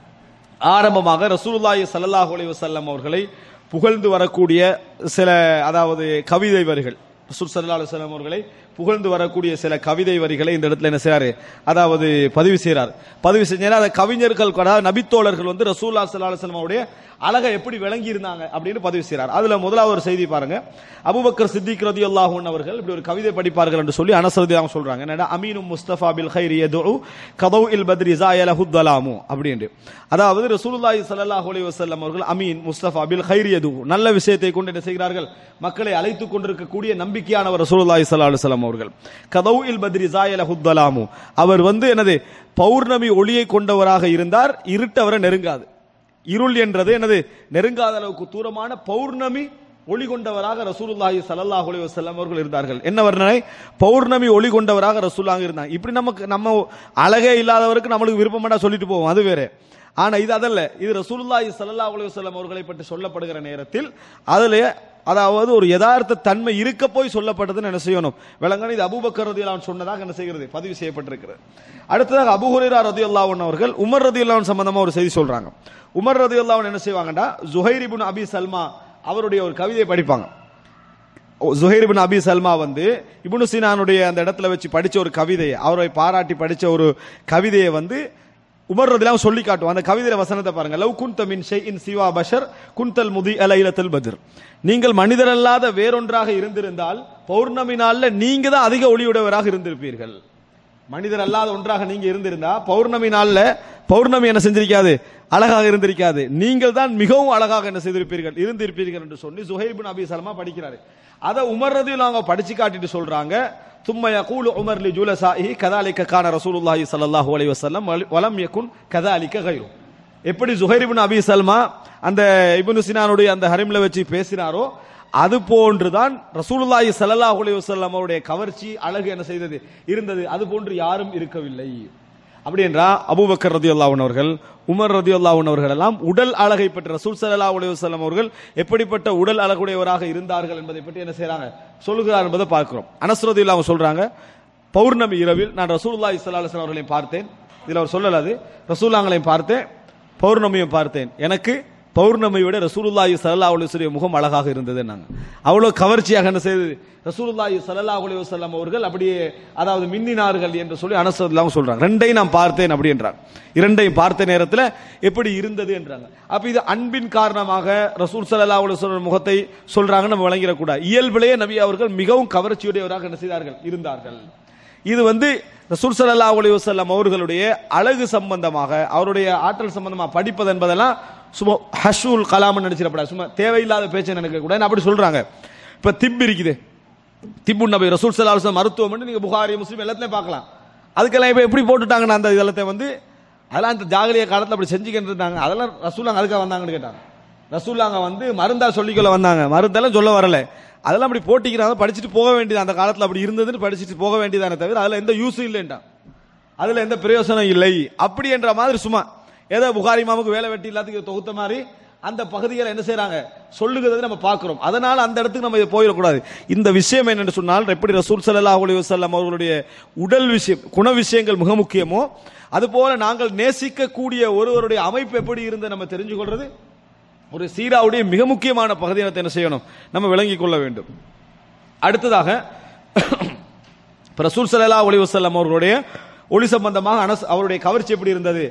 Speaker 2: ஆரம்பமாக ரசூலுல்லாஹி ஸல்லல்லாஹு அலைஹி வஸல்லம் அவர்களை புகழ்ந்து வரக்கூடிய சில அதாவது கவிதை வரிகள் ரசூல் ஸல்லல்லாஹு அலைஹி வஸல்லம் அவர்களை புகழ்ந்து வரக்கூடிய சில கவிதை வரிகளை இந்த இடத்துல என்ன செய்றாரு அதாவது பதிவு செய்றார் பதிவு செஞ்சா அந்த கவிஞர்கள் அதாவது நபித்தோழர்கள் வந்து ரசூல்லா ஸல்லல்லாஹு அலைஹி வஸல்லம் அவருடைய அழகை எப்படி விளங்கி இருந்தாங்க அப்படின்னு பதிவு செய்றார் அதுல முதலாவது ஒரு செய்தி பாருங்க அபூபக்கர் சித்திக் ரதியல்லாஹு அன்ஹு அவர்கள் இப்படி ஒரு கவிதை படிப்பார்கள் என்று சொல்லி அனஸ் ரதியல்லாஹு சொல்றாங்க என்னடா அமீனும் முஸ்தபா பில் கைரி யதுஉ கதவு இல் பத்ரி ஜாயலஹு தலாமு அப்படின்னு அதாவது ரசூலுல்லாஹி ஸல்லல்லாஹு அலைஹி வஸல்லம் அவர்கள் அமீன் முஸ்தபா பில் கைரி யதுஉ நல்ல விஷயத்தை கொண்டு என்ன செய்கிறார்கள் மக்களை அழைத்துக் கொண்டிருக்கக்கூடிய நம்பிக்கையானவர் ரசூலுல்லாஹி ஸல்லல்லாஹு அலைஹி வஸல்லம் அவர்கள் கதவு இல் பத்ரி ஜாயலஹு தலாமு அவர் வந்து என்னது பௌர்ணமி ஒளியை கொண்டவராக இருந்தார் இருட்டு அவரை நெருங்காது இருள் என்றது என்னது நெருங்காத அளவுக்கு தூரமான பௌர்ணமி ஒளி கொண்டவராக ரசூலுல்லாஹி ஸல்லல்லாஹு அலைஹி வஸல்லம் அவர்கள் இருந்தார்கள் என்ன வர்ணனை பௌர்ணமி ஒளி கொண்டவராக ரசூலுல்லாஹி இருந்தாங்க இப்படி நமக்கு நம்ம அழகே இல்லாதவருக்கு நம்மளுக்கு விருப்பமாட்டா சொல்லிட்டு போவோம் அது வேற ஆனா இது அதல்ல இது ரசூலுல்லாஹி ஸல்லல்லாஹு அலைஹி வஸல்லம் அவர்களை பற்றி சொல்லப்படுகிற நேரத்தில் அதுல அதாவது ஒரு யதார்த்த தன்மை இருக்க போய் சொல்லப்பட்டதுன்னு என்ன செய்யணும் விளங்கணும் இது அபூபக்கர் ரதியல்லாஹு சொன்னதாக என்ன செய்கிறது பதிவு செய்யப்பட்டிருக்கிறது அடுத்ததாக அபூ ஹுரைரா ரதியல்லாஹு அன்ஹு அவர்கள் உமர் ரதியல்லாஹு சம்பந்தமா ஒரு செய்தி சொல்றாங்க உமர் ரதியல்லாஹு அன்ஹு என்ன செய்வாங்கடா ஜுஹைர் இப்னு அபி சல்மா அவருடைய ஒரு கவிதையை படிப்பாங்க ஜுஹைர் இப்னு அபி சல்மா வந்து இப்னு சீனானுடைய அந்த இடத்துல வச்சு படிச்ச ஒரு கவிதையை அவரை பாராட்டி படிச்ச ஒரு கவிதையை வந்து உமர் ரதிலாம் சொல்லி காட்டுவோம் அந்த கவிதையில வசனத்தை பாருங்க லவ் குந்த மின் ஷை இன் சிவா பஷர் குந்தல் முதி அலைலத்தல் பத்ர் நீங்கள் மனிதர் அல்லாத வேறொன்றாக இருந்திருந்தால் பௌர்ணமி நாள்ல நீங்க தான் அதிக ஒளியுடையவராக இருந்திருப்பீர்கள் மனிதர் அல்லாத ஒன்றாக நீங்க இருந்திருந்தா பௌர்ணமி நாள்ல பௌர்ணமி என்ன செஞ்சிருக்காது அழகாக இருந்திருக்காது நீங்கள் தான் மிகவும் அழகாக என்ன செய்திருப்பீர்கள் இருந்திருப்பீர்கள் என்று சொல்லி சுஹைபின் அபி சலமா படிக்கிறாரு அதை உமர் ரதியில் அவங்க படிச்சு காட்டிட்டு சொல்றாங்க ثم يقول عمر لجلسائه كذلك كان رسول الله صلى الله عليه وسلم ولم يكن كذلك غيره எப்படி ஜுஹைர் இப்னு அபி சல்மா அந்த இப்னு சினானுடைய அந்த ஹரிம்ல வச்சு பேசினாரோ அது போன்றுதான் ரசூலுல்லாஹி ஸல்லல்லாஹு அலைஹி வஸல்லம் அவருடைய கவர்ச்சி அழகு என்ன செய்தது இருந்தது அது போன்று யாரும் இருக்கவில்லை அப்படி என்றா அபூபக்கர் ரதியுல்லாஹு அன்ஹு அவர்கள் உமர் ரதியுல்லாஹு அன்ஹு அவர்கள் எல்லாம் உடல் அழகை பற்றி ரசூல் ஸல்லல்லாஹு அலைஹி வஸல்லம் அவர்கள் எப்படிப்பட்ட உடல் அழகுடையவராக இருந்தார்கள் என்பதை பற்றி என்ன செய்றாங்க சொல்லுகிறார் என்பதை பார்க்கிறோம் அனஸ் ரதியுல்லாஹு சொல்றாங்க பௌர்ணமி இரவில் நான் ரசூலுல்லாஹி ஸல்லல்லாஹு அலைஹி வஸல்லம் அவர்களையும் பார்த்தேன் இதுல அவர் சொல்லல அது ரசூலுல்லாங்களையும் பார்த்தேன் பௌர்ணமியும் பார்த்தேன் எனக்கு பௌர்ணமியை விட ரசூலுல்லாஹி ஸல்லல்லாஹு அலைஹி வஸல்லம் முகம் அழகாக இருந்தது நாங்க அவ்வளவு கவர்ச்சியாக என்ன செய்தது ரசூலுல்லாஹி ஸல்லல்லாஹு அலைஹி வஸல்லம் அவர்கள் அப்படியே அதாவது மின்னினார்கள் என்று சொல்லி அனசல்லாம சொல்றாங்க ரெண்டையும் நான் பார்த்தேன் அப்படி என்றார் இரண்டையும் பார்த்த நேரத்தில் எப்படி இருந்தது என்றாங்க அப்ப இது அன்பின் காரணமாக ரசூல் ஸல்லல்லாஹு அலைஹி வஸல்லம் முகத்தை சொல்றாங்க நம்ம விளங்கிடக்கூடாது இயல்பிலேயே நபி அவர்கள் மிகவும் கவர்ச்சியுடையவராக என்ன செய்தார்கள் இருந்தார்கள் இது வந்து ரசூல் ஸல்லல்லாஹு அலைஹி வஸல்லம் அவர்களுடைய அழகு சம்பந்தமாக அவருடைய ஆற்றல் சம்பந்தமாக படிப்பது என்பதெல்லாம் சும்மா ஹஷூல் கலாம்னு நினைச்சிடப்படாது சும்மா தேவையில்லாத பேச்சை நினைக்க கூட அப்படி சொல்றாங்க இப்ப திப் இருக்குது திப்பு நபி ரசூல் ஸல்லல்லாஹு அலைஹி வஸல்லம் மருத்துவம் நீங்க புகாரி முஸ்லீம் எல்லாத்துலயும் பார்க்கலாம் அதுக்கெல்லாம் இப்ப எப்படி போட்டுட்டாங்கன்னா அந்த இதெல்லாத்தை வந்து அதெல்லாம் அந்த ஜாகிலிய காலத்துல அப்படி செஞ்சுக்கிட்டு இருந்தாங்க அதெல்லாம் ரசூலாங்க அதுக்காக வந்தாங்கன்னு கேட்டாங்க ரசூலாங்க வந்து மருந்தா சொல்லிக்கொள்ள வந்தாங்க மருந்தெல்லாம் சொல்ல வரல அதெல்லாம் அப்படி போட்டிக்கிறாங்க படிச்சுட்டு போக வேண்டியது அந்த காலத்துல அப்படி இருந்ததுன்னு படிச்சுட்டு போக வேண்டியதானே தவிர அதுல எந்த யூஸும் இல்லைன்ட்டான் அதுல எந்த பிரயோசனம் இல்லை அப்படி என்ற மாதிரி சும்மா ஏதோ புகாரி மாமுக்கு வேலை வெட்டி எல்லாத்துக்கும் தொகுத்த மாதிரி அந்த பகுதிகளை என்ன செய்றாங்க சொல்லுகிறதை நம்ம பார்க்கிறோம் அதனால அந்த இடத்துக்கு நம்ம இதை போயிடக்கூடாது இந்த விஷயம் என்னன்னு சொன்னால் எப்படி ரசூல் ஸல்லல்லாஹு அலைஹி வஸல்லம் அவர்களுடைய உடல் விஷயம் குண விஷயங்கள் மிக முக்கியமோ அதுபோல நாங்கள் நேசிக்கக்கூடிய ஒருவருடைய அமைப்பு எப்படி இருந்து நம்ம தெரிஞ்சு கொள்றது ஒரு சீராவுடைய மிக முக்கியமான பகுதியை என்ன செய்யணும் நம்ம விளங்கிக் கொள்ள வேண்டும் அடுத்ததாக இப்ப ரசூல் ஸல்லல்லாஹு அலைஹி வஸல்லம் அவர்களுடைய ஒளி சம்பந்தமாக அனஸ் அவருடைய கவர்ச்சி எப்படி இருந்தது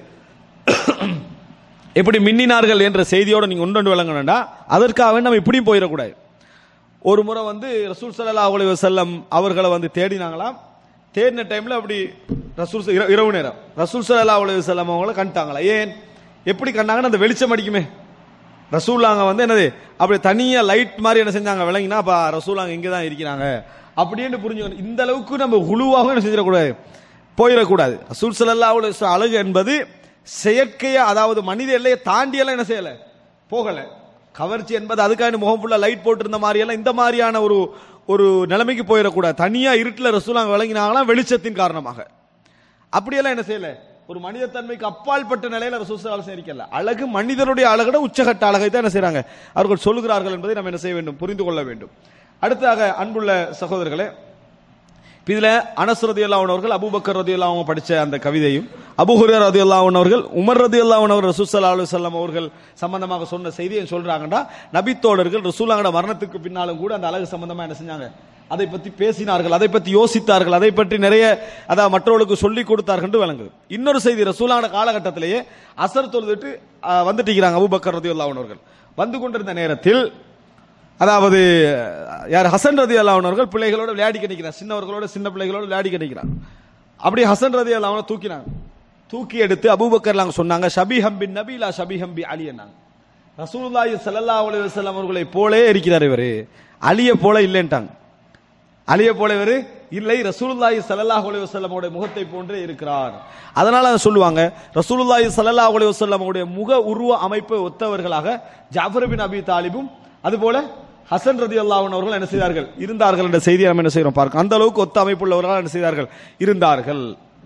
Speaker 2: எப்படி மின்னினார்கள் என்ற செய்தியோட நீங்க ஒன்றொன்று விளங்கணும்டா அதற்காக நம்ம இப்படியும் போயிடக்கூடாது ஒரு முறை வந்து ரசூல் ஸல்லல்லாஹு அலைஹி வஸல்லம் அவர்களை வந்து தேடினாங்களாம் தேடின டைம்ல அப்படி ரசூல் ச- இர- இரவு நேரம் ரசூல் ஸல்லல்லாஹு அலைஹி வஸல்லம் அவங்கள கண்டாங்களா ஏன் எப்படி கண்டாங்கன்னா அந்த வெளிச்சம் அடிக்குமே ரசூலாங்க வந்து என்னது அப்படி தனியா லைட் மாதிரி என்ன செஞ்சாங்க விளங்கினா அப்ப ரசூலாங்க இங்க தான் இருக்கிறாங்க அப்படின்னு புரிஞ்சுக்கணும் இந்த அளவுக்கு நம்ம குழுவாக என்ன செஞ்சிடக்கூடாது போயிடக்கூடாது ரசூல் ஸல்லல்லாஹு அலைஹி வஸல்லம் அழகு என்பது செயற்கையா அதாவது மனித எல்லையை தாண்டியெல்லாம் என்ன செய்யல போகல கவர்ச்சி என்பது அதுக்காக முகம் ஃபுல்லா லைட் போட்டிருந்த மாதிரி எல்லாம் இந்த மாதிரியான ஒரு ஒரு நிலைமைக்கு போயிடக்கூடாது தனியா இருட்டுல ரசூலாங்க விளங்கினாங்களாம் வெளிச்சத்தின் காரணமாக அப்படியெல்லாம் என்ன செய்யல ஒரு மனிதத்தன்மைக்கு அப்பாற்பட்ட நிலையில ரசூசலால் இருக்கல அழகு மனிதனுடைய அழகோட உச்சகட்ட அழகை தான் என்ன செய்றாங்க அவர்கள் சொல்லுகிறார்கள் என்பதை நம்ம என்ன செய்ய வேண்டும் புரிந்து கொள்ள வேண்டும் அடுத்ததாக அன்புள்ள சகோதரர்களே இப்ப இதுல அனஸ் ரதி அவர்கள் அபூபக்கர் ரதி அவங்க படிச்ச அந்த கவிதையும் அபுஹுரர் ரதி அவர்கள் உமர் ரதி அவர்கள் ரசூசல்லா அலுவலம் அவர்கள் சம்பந்தமாக சொன்ன செய்தியை சொல்றாங்கன்னா நபித்தோழர்கள் ரசூலாங்கட மரணத்துக்கு பின்னாலும் கூட அந்த அழகு சம்பந்தமா என்ன செஞ்சாங்க அதை பத்தி பேசினார்கள் அதை பத்தி யோசித்தார்கள் அதை பற்றி நிறைய அதாவது மற்றவர்களுக்கு சொல்லி கொடுத்தார்கள் என்று விளங்குது இன்னொரு செய்தி ரசூலாங்கட காலகட்டத்திலேயே அசர் தொழுதுட்டு அஹ், வந்துட்டு இருக்கிறாங்க அபூபக்கர் ரதி அவர்கள் வந்து கொண்டிருந்த நேரத்தில் அதாவது யார் ஹசன் ரதி அல்லாவனவர்கள் பிள்ளைகளோட விளையாடி கிடைக்கிறார் சின்னவர்களோட சின்ன பிள்ளைகளோட விளையாடி கிடைக்கிறார் அப்படி ஹசன் ரதி அல்லாவனை தூக்கினாங்க தூக்கி எடுத்து அபூபக்கர் நாங்க சொன்னாங்க ஷபிஹம் பின் நபீலா ஷபிஹம் பி அலி என்னாங்க ரசூலுல்லாஹி ஸல்லல்லாஹு அலைஹி வஸல்லம் அவர்களை போலே இருக்கிறார் இவரு அலிய போல இல்லைன்ட்டாங்க அலிய போல இவரு இல்லை ரசூலுல்லாஹி ஸல்லல்லாஹு அலைஹி வஸல்லம் அவருடைய முகத்தை போன்றே இருக்கிறார் அதனால அதை சொல்லுவாங்க ரசூலுல்லாஹி ஸல்லல்லாஹு அலைஹி வஸல்லம் அவருடைய முக உருவ அமைப்பை ஒத்தவர்களாக ஜாஃபர் பின் அபி தாலிபும் அதுபோல ஹசன் ரதி அவர்கள் என்ன செய்தார்கள் இருந்தார்கள் என்ற செய்தியை நம்ம என்ன செய்யறோம் பார்க்க அந்த அளவுக்கு ஒத்த அமைப்புள்ளவர்களாக என்ன செய்தார்கள் இருந்தார்கள்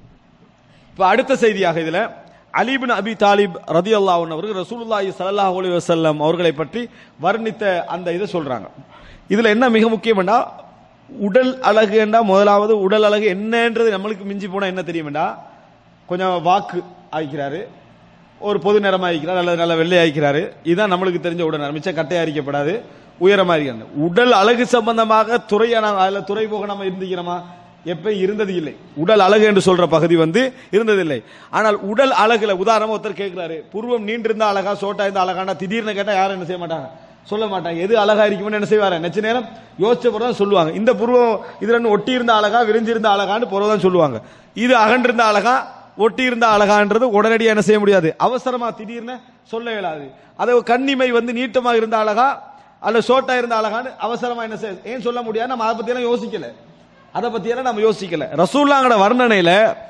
Speaker 2: இப்ப அடுத்த செய்தியாக இதுல அலிபின் அபி தாலிப் ரதி அவர்கள் ரசூலுல்லாஹி ஸல்லல்லாஹு அலைஹி வஸல்லம் அவர்களை பற்றி வர்ணித்த அந்த இதை சொல்றாங்க இதுல என்ன மிக முக்கியம்னா உடல் அழகு என்றா முதலாவது உடல் அழகு என்னன்றது நம்மளுக்கு மிஞ்சி போனா என்ன தெரியுமெண்டா கொஞ்சம் வாக்கு ஆகிக்கிறாரு ஒரு பொது நிறமா ஆகிக்கிறார் அல்லது நல்ல வெள்ளை ஆகிக்கிறாரு இதுதான் நம்மளுக்கு தெரிஞ்ச உடல் மிச்சம் கட்டை அரிக்கப்படாது உயரமா இருக்கிறாங்க உடல் அழகு சம்பந்தமாக துறையான அதுல துறை போக நம்ம இருந்துக்கிறோமா எப்ப இருந்தது இல்லை உடல் அழகு என்று சொல்ற பகுதி வந்து இருந்ததில்லை ஆனால் உடல் அழகுல உதாரணமா ஒருத்தர் கேட்கிறாரு புருவம் நீண்டிருந்தா அழகா சோட்டா இருந்தா அழகானா திடீர்னு கேட்டா யாரும் என்ன செய்ய மாட்டாங்க சொல்ல மாட்டாங்க எது அழகா இருக்கும்னு என்ன செய்வாரு நெச்ச நேரம் யோசிச்ச பிறகு தான் சொல்லுவாங்க இந்த புருவம் இதுல இருந்து ஒட்டி இருந்த அழகா விரிஞ்சிருந்த அழகான்னு பிறகு தான் சொல்லுவாங்க இது அகன்றிருந்த அழகா ஒட்டி இருந்த அழகான்றது உடனடியா என்ன செய்ய முடியாது அவசரமா திடீர்னு சொல்ல இயலாது அது கண்ணிமை வந்து நீட்டமா இருந்த அழகா அல்ல ஷோட்டா இருந்த அழகான்னு அவசரமா என்ன செய்ய ஏன் சொல்ல முடியாது நம்ம அதை பத்தி எல்லாம் யோசிக்கல அதை பத்தி எல்லாம் நம்ம யோசிக்கல ரசூல்லாங்கட வர்ணனையில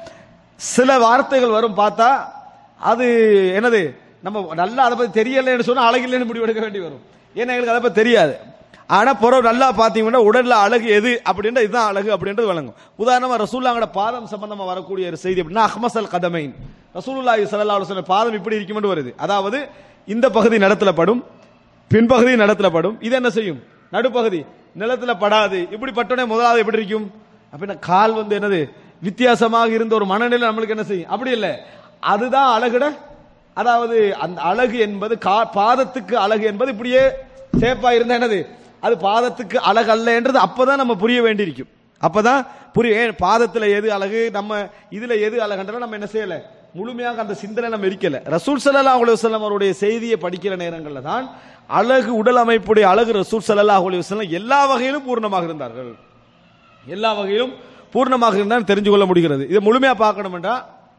Speaker 2: சில வார்த்தைகள் வரும் பார்த்தா அது என்னது நம்ம நல்லா அதை பத்தி தெரியலன்னு சொன்னா அழகில்லைன்னு முடிவெடுக்க வேண்டி வரும் ஏன்னா எங்களுக்கு அதை பத்தி தெரியாது ஆனா புறம் நல்லா பாத்தீங்கன்னா உடல்ல அழகு எது அப்படின்ற இதுதான் அழகு அப்படின்றது வழங்கும் உதாரணமா ரசூல்லாங்கட பாதம் சம்பந்தமா வரக்கூடிய ஒரு செய்தி அப்படின்னா அஹ்மசல் கதமைன் ரசூலுல்லாஹி ஸல்லல்லாஹு அலைஹி வஸல்லம் பாதம் இப்படி இருக்குமென்று வருது அதாவது இந்த பகுதி நடத்துல படும் பின்பகுதி நிலத்துல படும் இது என்ன செய்யும் நடுப்பகுதி நிலத்துல படாது இப்படி பட்டோடனே முதலாவது எப்படி இருக்கும் அப்படின்னா கால் வந்து என்னது வித்தியாசமாக இருந்த ஒரு மனநிலை நம்மளுக்கு என்ன செய்யும் அப்படி இல்லை அதுதான் அழகுட அதாவது அந்த அழகு என்பது கா- பாதத்துக்கு அழகு என்பது இப்படியே சேப்பா இருந்தா என்னது அது பாதத்துக்கு அழகு அல்ல என்றது அப்பதான் நம்ம புரிய வேண்டியிருக்கும் அப்பதான் புரிய ஏன் பாதத்துல எது அழகு நம்ம இதுல எது அழகுன்றத நம்ம என்ன செய்யல முழுமையாக அந்த சிந்தனை நம்ம இருக்கல ரசூல் ஸல்லல்லாஹு அலைஹி வஸல்லம் அவருடைய செய்தியை படிக்கிற நேரங்கள்ல தான் அழகு உடல் அமைப்புடைய அழகு ரசூல் ஸல்லல்லாஹு அலைஹி வஸல்லம் எல்லா வகையிலும் பூர்ணமாக இருந்தார்கள் எல்லா வகையிலும் பூர்ணமாக இருந்தால் தெரிஞ்சு கொள்ள முடிகிறது இதை முழுமையா பார்க்கணும்ன்றா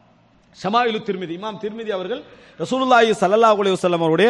Speaker 2: ஷமாயிலு திருமிதி இமாம் திருமிதி அவர்கள் ரசூலுல்லாஹி ஸல்லல்லாஹு அலைஹி வஸல்லம் அவருடைய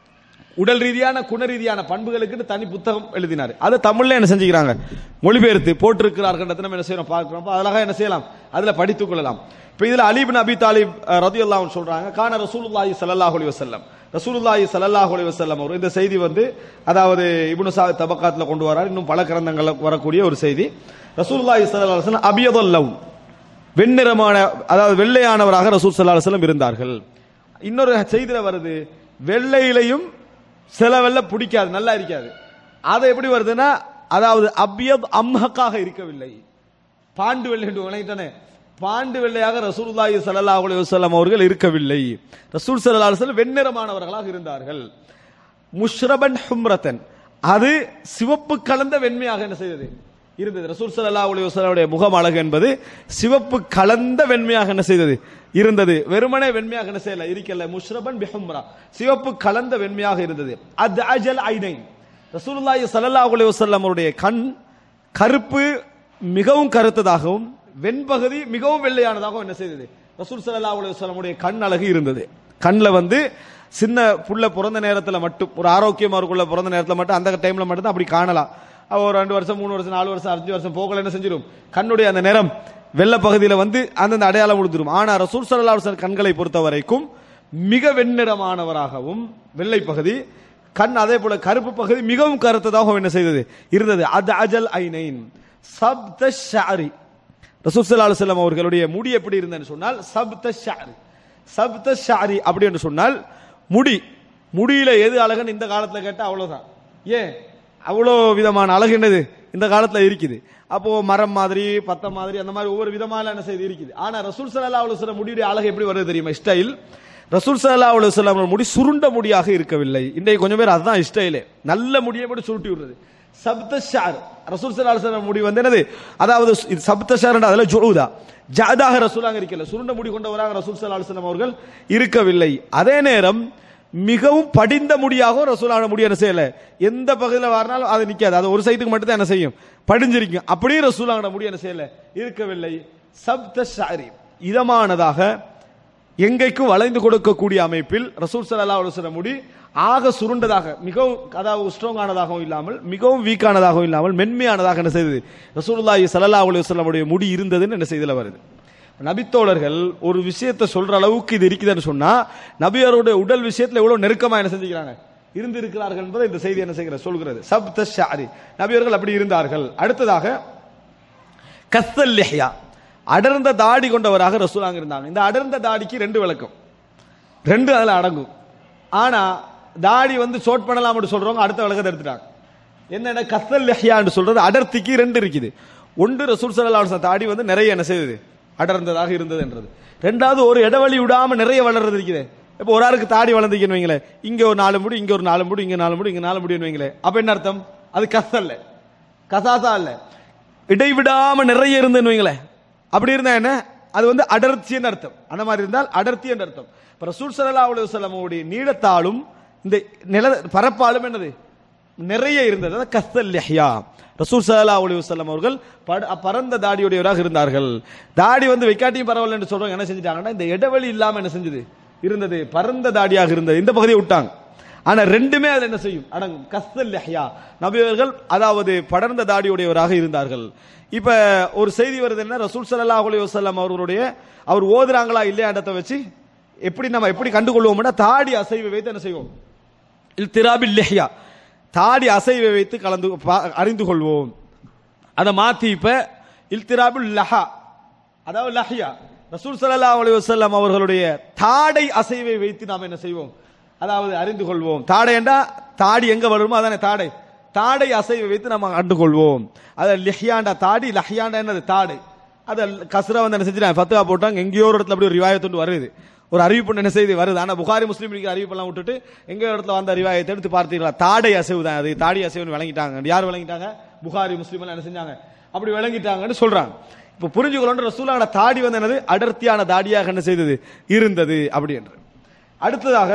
Speaker 2: உடல் ரீதியான குண ரீதியான பண்புகளுக்கு தனி புத்தகம் எழுதினார் அதை தமிழ்ல என்ன செஞ்சுக்கிறாங்க மொழிபெயர்த்து போட்டிருக்கிறார்கள் நம்ம என்ன செய்யறோம் பார்க்கிறோம் அப்ப அழகா என்ன செய்யலாம் அதுல படித்துக் கொள்ளலாம் இப்ப இதுல அலி பின் அபி தாலிப் ரதியுல்லாஹு அன்ஹு சொல்றாங்க கான ரசூலுல்லாஹி ஸல்லல்லாஹு அலைஹி வஸல்லம் ரசூலுல்லாஹி ஸல்லல்லாஹு அலைஹி வஸல்லம் அவர் இந்த செய்தி வந்து அதாவது இப்னு சா தபக்காத்துல கொண்டு வரார் இன்னும் பல கிரந்தங்கள்ல வரக்கூடிய ஒரு செய்தி ரசூலுல்லாஹி ஸல்லல்லாஹு அலைஹி வஸல்லம் அபியதுல் லவ்ன் வெண்ணிறமான அதாவது வெள்ளையானவராக ரசூல் ஸல்லல்லாஹு அலைஹி வஸல்லம் இருந்தார்கள் இன்னொரு செய்தியில வருது வெள்ளையிலையும் சில வெள்ளை பிடிக்காது நல்லா இருக்காது அது எப்படி வருதுன்னா அதாவது அபியத் அம்ஹக்காக இருக்கவில்லை பாண்டு வெள்ளை என்று விளங்கிட்டானே பாண்டு வெள்ளையாக ரசூலுல்லாஹி ஸல்லல்லாஹு அலைஹி வஸல்லம் அவர்கள் இருக்கவில்லை ரசூல் ஸல்லல்லாஹு அலைஹி வஸல்லம் வெண்ணிறமானவர்களாக இருந்தார்கள் முஷ்ரபன் ஹும்ரத்தன் அது சிவப்பு கலந்த வெண்மையாக என்ன செய்தது இருந்தது ரசூல் ஸல்லல்லாஹு அலைஹி வஸல்லமுடைய முகம் அழகு என்பது சிவப்பு கலந்த வெண்மையாக என்ன செய்தது இருந்தது வெறுமனே வெண்மையாக என்ன செய்யல இருக்கல முஷ்ரபன் பிஹும்ரா சிவப்பு கலந்த வெண்மையாக இருந்தது அத் அஜல் ஐனைன் ரசூலுல்லாஹி ஸல்லல்லாஹு அலைஹி வஸல்லம் அவருடைய கண் கருப்பு மிகவும் கருத்ததாகவும் வெண்பகுதி மிகவும் வெள்ளையானதாகவும் என்ன செய்தது ரசூல் ஸல்லல்லாஹு அலைஹி வஸல்லமுடைய கண் அழகு இருந்தது கண்ணில் வந்து சின்ன புள்ள பிறந்த நேரத்தில் மட்டும் ஒரு ஆரோக்கியமா இருக்குள்ள பிறந்த நேரத்தில் மட்டும் அந்த டைம்ல மட்டும் தான் அப்படி காணலாம் அவ ஒரு ரெண்டு வருஷம் மூணு வருஷம் நாலு வருஷம் அஞ்சு வருஷம் போகல என்ன செஞ்சிடும் கண்ணுடைய அந்த நிறம் வெள்ளை பகுதியில் வந்து அந்தந்த அடையாளம் கொடுத்துரும் ஆனா ரசூல் ஸல்லல்லாஹு அலைஹி வஸல்லம் கண்களை பொறுத்த வரைக்கும் மிக வெண்ணிறமானவராகவும் வெள்ளை பகுதி கண் அதே போல கருப்பு பகுதி மிகவும் கருத்ததாகவும் என்ன செய்தது இருந்தது அது அஜல் ஐனைன் சப்த ஷாரி ரசூல் ஸல்லல்லாஹு அலைஹி வஸல்லம் அவர்களுடைய முடி எப்படி இருந்ததுன்னு சொன்னால் சப்த ஷாரி சப்த ஷாரி அப்படி என்று சொன்னால் முடி முடியில எது அழகுன்னு இந்த காலத்துல கேட்டா அவ்வளவுதான் ஏன் அவ்வளோ விதமான அழகு என்னது இந்த காலத்துல இருக்குது அப்போ மரம் மாதிரி பத்த மாதிரி அந்த மாதிரி ஒவ்வொரு விதமான என்ன செய்து இருக்குது ஆனா ரசூல் ஸல்லல்லாஹு அலைஹி வஸல்லம் முடியுடைய அழகு எப்படி வருது தெரியுமா ஸ்டைல் ரசூல் ஸல்லல்லாஹு அலைஹி வஸல்லம் முடி சுருண்ட முடியாக இருக்கவில்லை இன்றைக்கு கொஞ்சம் பேர் அதுதான் ஸ்டைலே நல்ல முடியை மட்டும் சுருட்டி விடுறது சப்த ஷார் ரசூல் ஸல்லல்லாஹு அலைஹி வஸல்லம் முடி வந்து என்னது அதாவது இது சப்த ஷார் அதுல ஜுஊதா ஜாதாக ரசூலாக இருக்கல சுருண்ட முடி கொண்டவராக ரசூல் ஸல்லல்லாஹு அலைஹி வஸல்லம் அவர்கள் இருக்கவில்லை அதே நேரம் மிகவும் படிந்த முடியாகவும் ரசூலான முடி என்ன செய்யல எந்த பகுதியில் வரனாலும் அது நிக்காது அது ஒரு சைட்டுக்கு மட்டும் தான் என்ன செய்யும் படிஞ்சிருக்கும் அப்படியே ரசூலான முடி என்ன செய்யல இருக்கவில்லை சப்த ஷாரி இதமானதாக எங்கைக்கும் வளைந்து கொடுக்கக்கூடிய அமைப்பில் ரசூல் ஸல்லல்லாஹு அலைஹி வஸல்லம் முடி ஆக சுருண்டதாக மிகவும் அதாவது ஸ்ட்ராங்கானதாகவும் இல்லாமல் மிகவும் வீக்கானதாகவும் இல்லாமல் மென்மையானதாக என்ன செய்தது ரசூலுல்லாஹி ஸல்லல்லாஹு அலைஹி வஸல்லமுடைய முடி இருந்ததுன்னு என்ன செய்தில வருது நபித்தோழர்கள் ஒரு விஷயத்தை சொல்ற அளவுக்கு இது இருக்குதுன்னு சொன்னா நபியருடைய உடல் விஷயத்துல எவ்வளவு நெருக்கமா என்ன செஞ்சுக்கிறாங்க இருந்து இருக்கிறார்கள் என்பதை இந்த செய்தி என்ன செய்கிறது சொல்கிறது சப்த ஷாரி நபியர்கள் அப்படி இருந்தார்கள் அடுத்ததாக கத்தல் லிஹ்யா அடர்ந்த தாடி கொண்டவராக ரசூலாங்க இருந்தாங்க இந்த அடர்ந்த தாடிக்கு ரெண்டு விளக்கம் ரெண்டு அதுல அடங்கும் ஆனா தாடி வந்து ஷோட் பண்ணலாம்னு சொல்றவங்க அடுத்த விளக்கத்தை எடுத்துட்டாங்க என்னென்ன கத்தல் லிஹ்யான்னு சொல்றது அடர்த்திக்கு ரெண்டு இருக்குது ஒன்று ரசூல் ஸல்லல்லாஹு அலைஹி வஸல்லம் தாடி வந்து நிறைய என்ன செய்தது அடர்ந்ததாக இருந்தது என்றது ரெண்டாவது ஒரு இடைவெளி விடாம நிறைய வளர்றது இருக்குது இப்போ ஒரு ஆளுக்கு தாடி வளர்ந்துக்கன்னு வைங்களேன் இங்க ஒரு நாலு முடி இங்க ஒரு நாலு முடி இங்க நாலு முடி இங்க நாலு முடின்னு வைங்களேன் அப்ப என்ன அர்த்தம் அது கசல்ல கசாசா இல்ல இடைவிடாம நிறைய இருந்துன்னு வைங்களேன் அப்படி இருந்தா என்ன அது வந்து அடர்த்தின்னு அர்த்தம் அந்த மாதிரி இருந்தால் அடர்த்தி என்று அர்த்தம் இப்ப ரசூல் ஸல்லல்லாஹு அலைஹி வஸல்லமுடைய நீளத்தாலும் இந்த நில பரப்பாலும் என்னது நிறைய இருந்தது அதான் கஸ்தல் லிஹ்யா ரசூல் ஸல்லல்லாஹு அலைஹி வஸல்லம் அவர்கள் பட- பரந்த தாடியுடையவராக இருந்தார்கள் தாடி வந்து வைக்காட்டியும் பரவாயில்ல என்று சொல்றவங்க என்ன செஞ்சுட்டாங்கன்னா இந்த இடைவெளி இல்லாம என்ன செஞ்சது இருந்தது பரந்த தாடியாக இருந்தது இந்த பகுதியை விட்டாங்க ஆனா ரெண்டுமே அதுல என்ன செய்யும் அடங்கும் கஸ்தல் லிஹ்யா நபியவர்கள் அதாவது படர்ந்த தாடியுடையவராக இருந்தார்கள் இப்ப ஒரு செய்தி வருது என்ன ரசூல் ஸல்லல்லாஹு அலைஹி வஸல்லம் அவர்களுடைய அவர் ஓதுறாங்களா இல்லையான்றதை வச்சு எப்படி நம்ம எப்படி கண்டுகொள்வோம்னா தாடி அசைவை வைத்து என்ன செய்வோம் இல்திராபில் லிஹ்யா தாடி அசைவை வைத்து கலந்து பா- அறிந்து கொள்வோம் அதை மாத்தி இப்ப இல்திராபுல் லஹா அதாவது லஹ்யா ரசூல் ஸல்லல்லாஹு அலைஹி வஸல்லம் அவர்களுடைய தாடை அசைவை வைத்து நாம் என்ன செய்வோம் அதாவது அறிந்து கொள்வோம் தாடை என்றா தாடி எங்க வருமோ அதானே தாடை தாடை அசைவை வைத்து நம்ம கண்டு கொள்வோம் அது லிஹ்யாண்டா தாடி லஹ்யாண்டா என்னது தாடை அதை கஸ்ரா வந்து என்ன செஞ்சுட்டாங்க ஃபத்துவா போட்டாங்க எங்கேயோ ஒரு இடத்துல அப்படி ஒரு ரிவாயத்தொண்டு வருது ஒரு அறிவிப்பு என்ன செய்தி வருது ஆனா புகாரி முஸ்லீம் இருக்கிற அறிவிப்பெல்லாம் விட்டுட்டு எங்க இடத்துல வந்த ரிவாயத்தை எடுத்து பார்த்தீங்களா தாடை அசைவு தான் அது தாடி அசைவுன்னு விளங்கிட்டாங்க யார் விளங்கிட்டாங்க புகாரி முஸ்லீம் எல்லாம் என்ன செஞ்சாங்க அப்படி விளங்கிட்டாங்கன்னு சொல்றாங்க இப்ப புரிஞ்சுக்கொள்ள ரசூலான தாடி வந்து என்னது அடர்த்தியான தாடியாக என்ன செய்தது இருந்தது அப்படி என்று அடுத்ததாக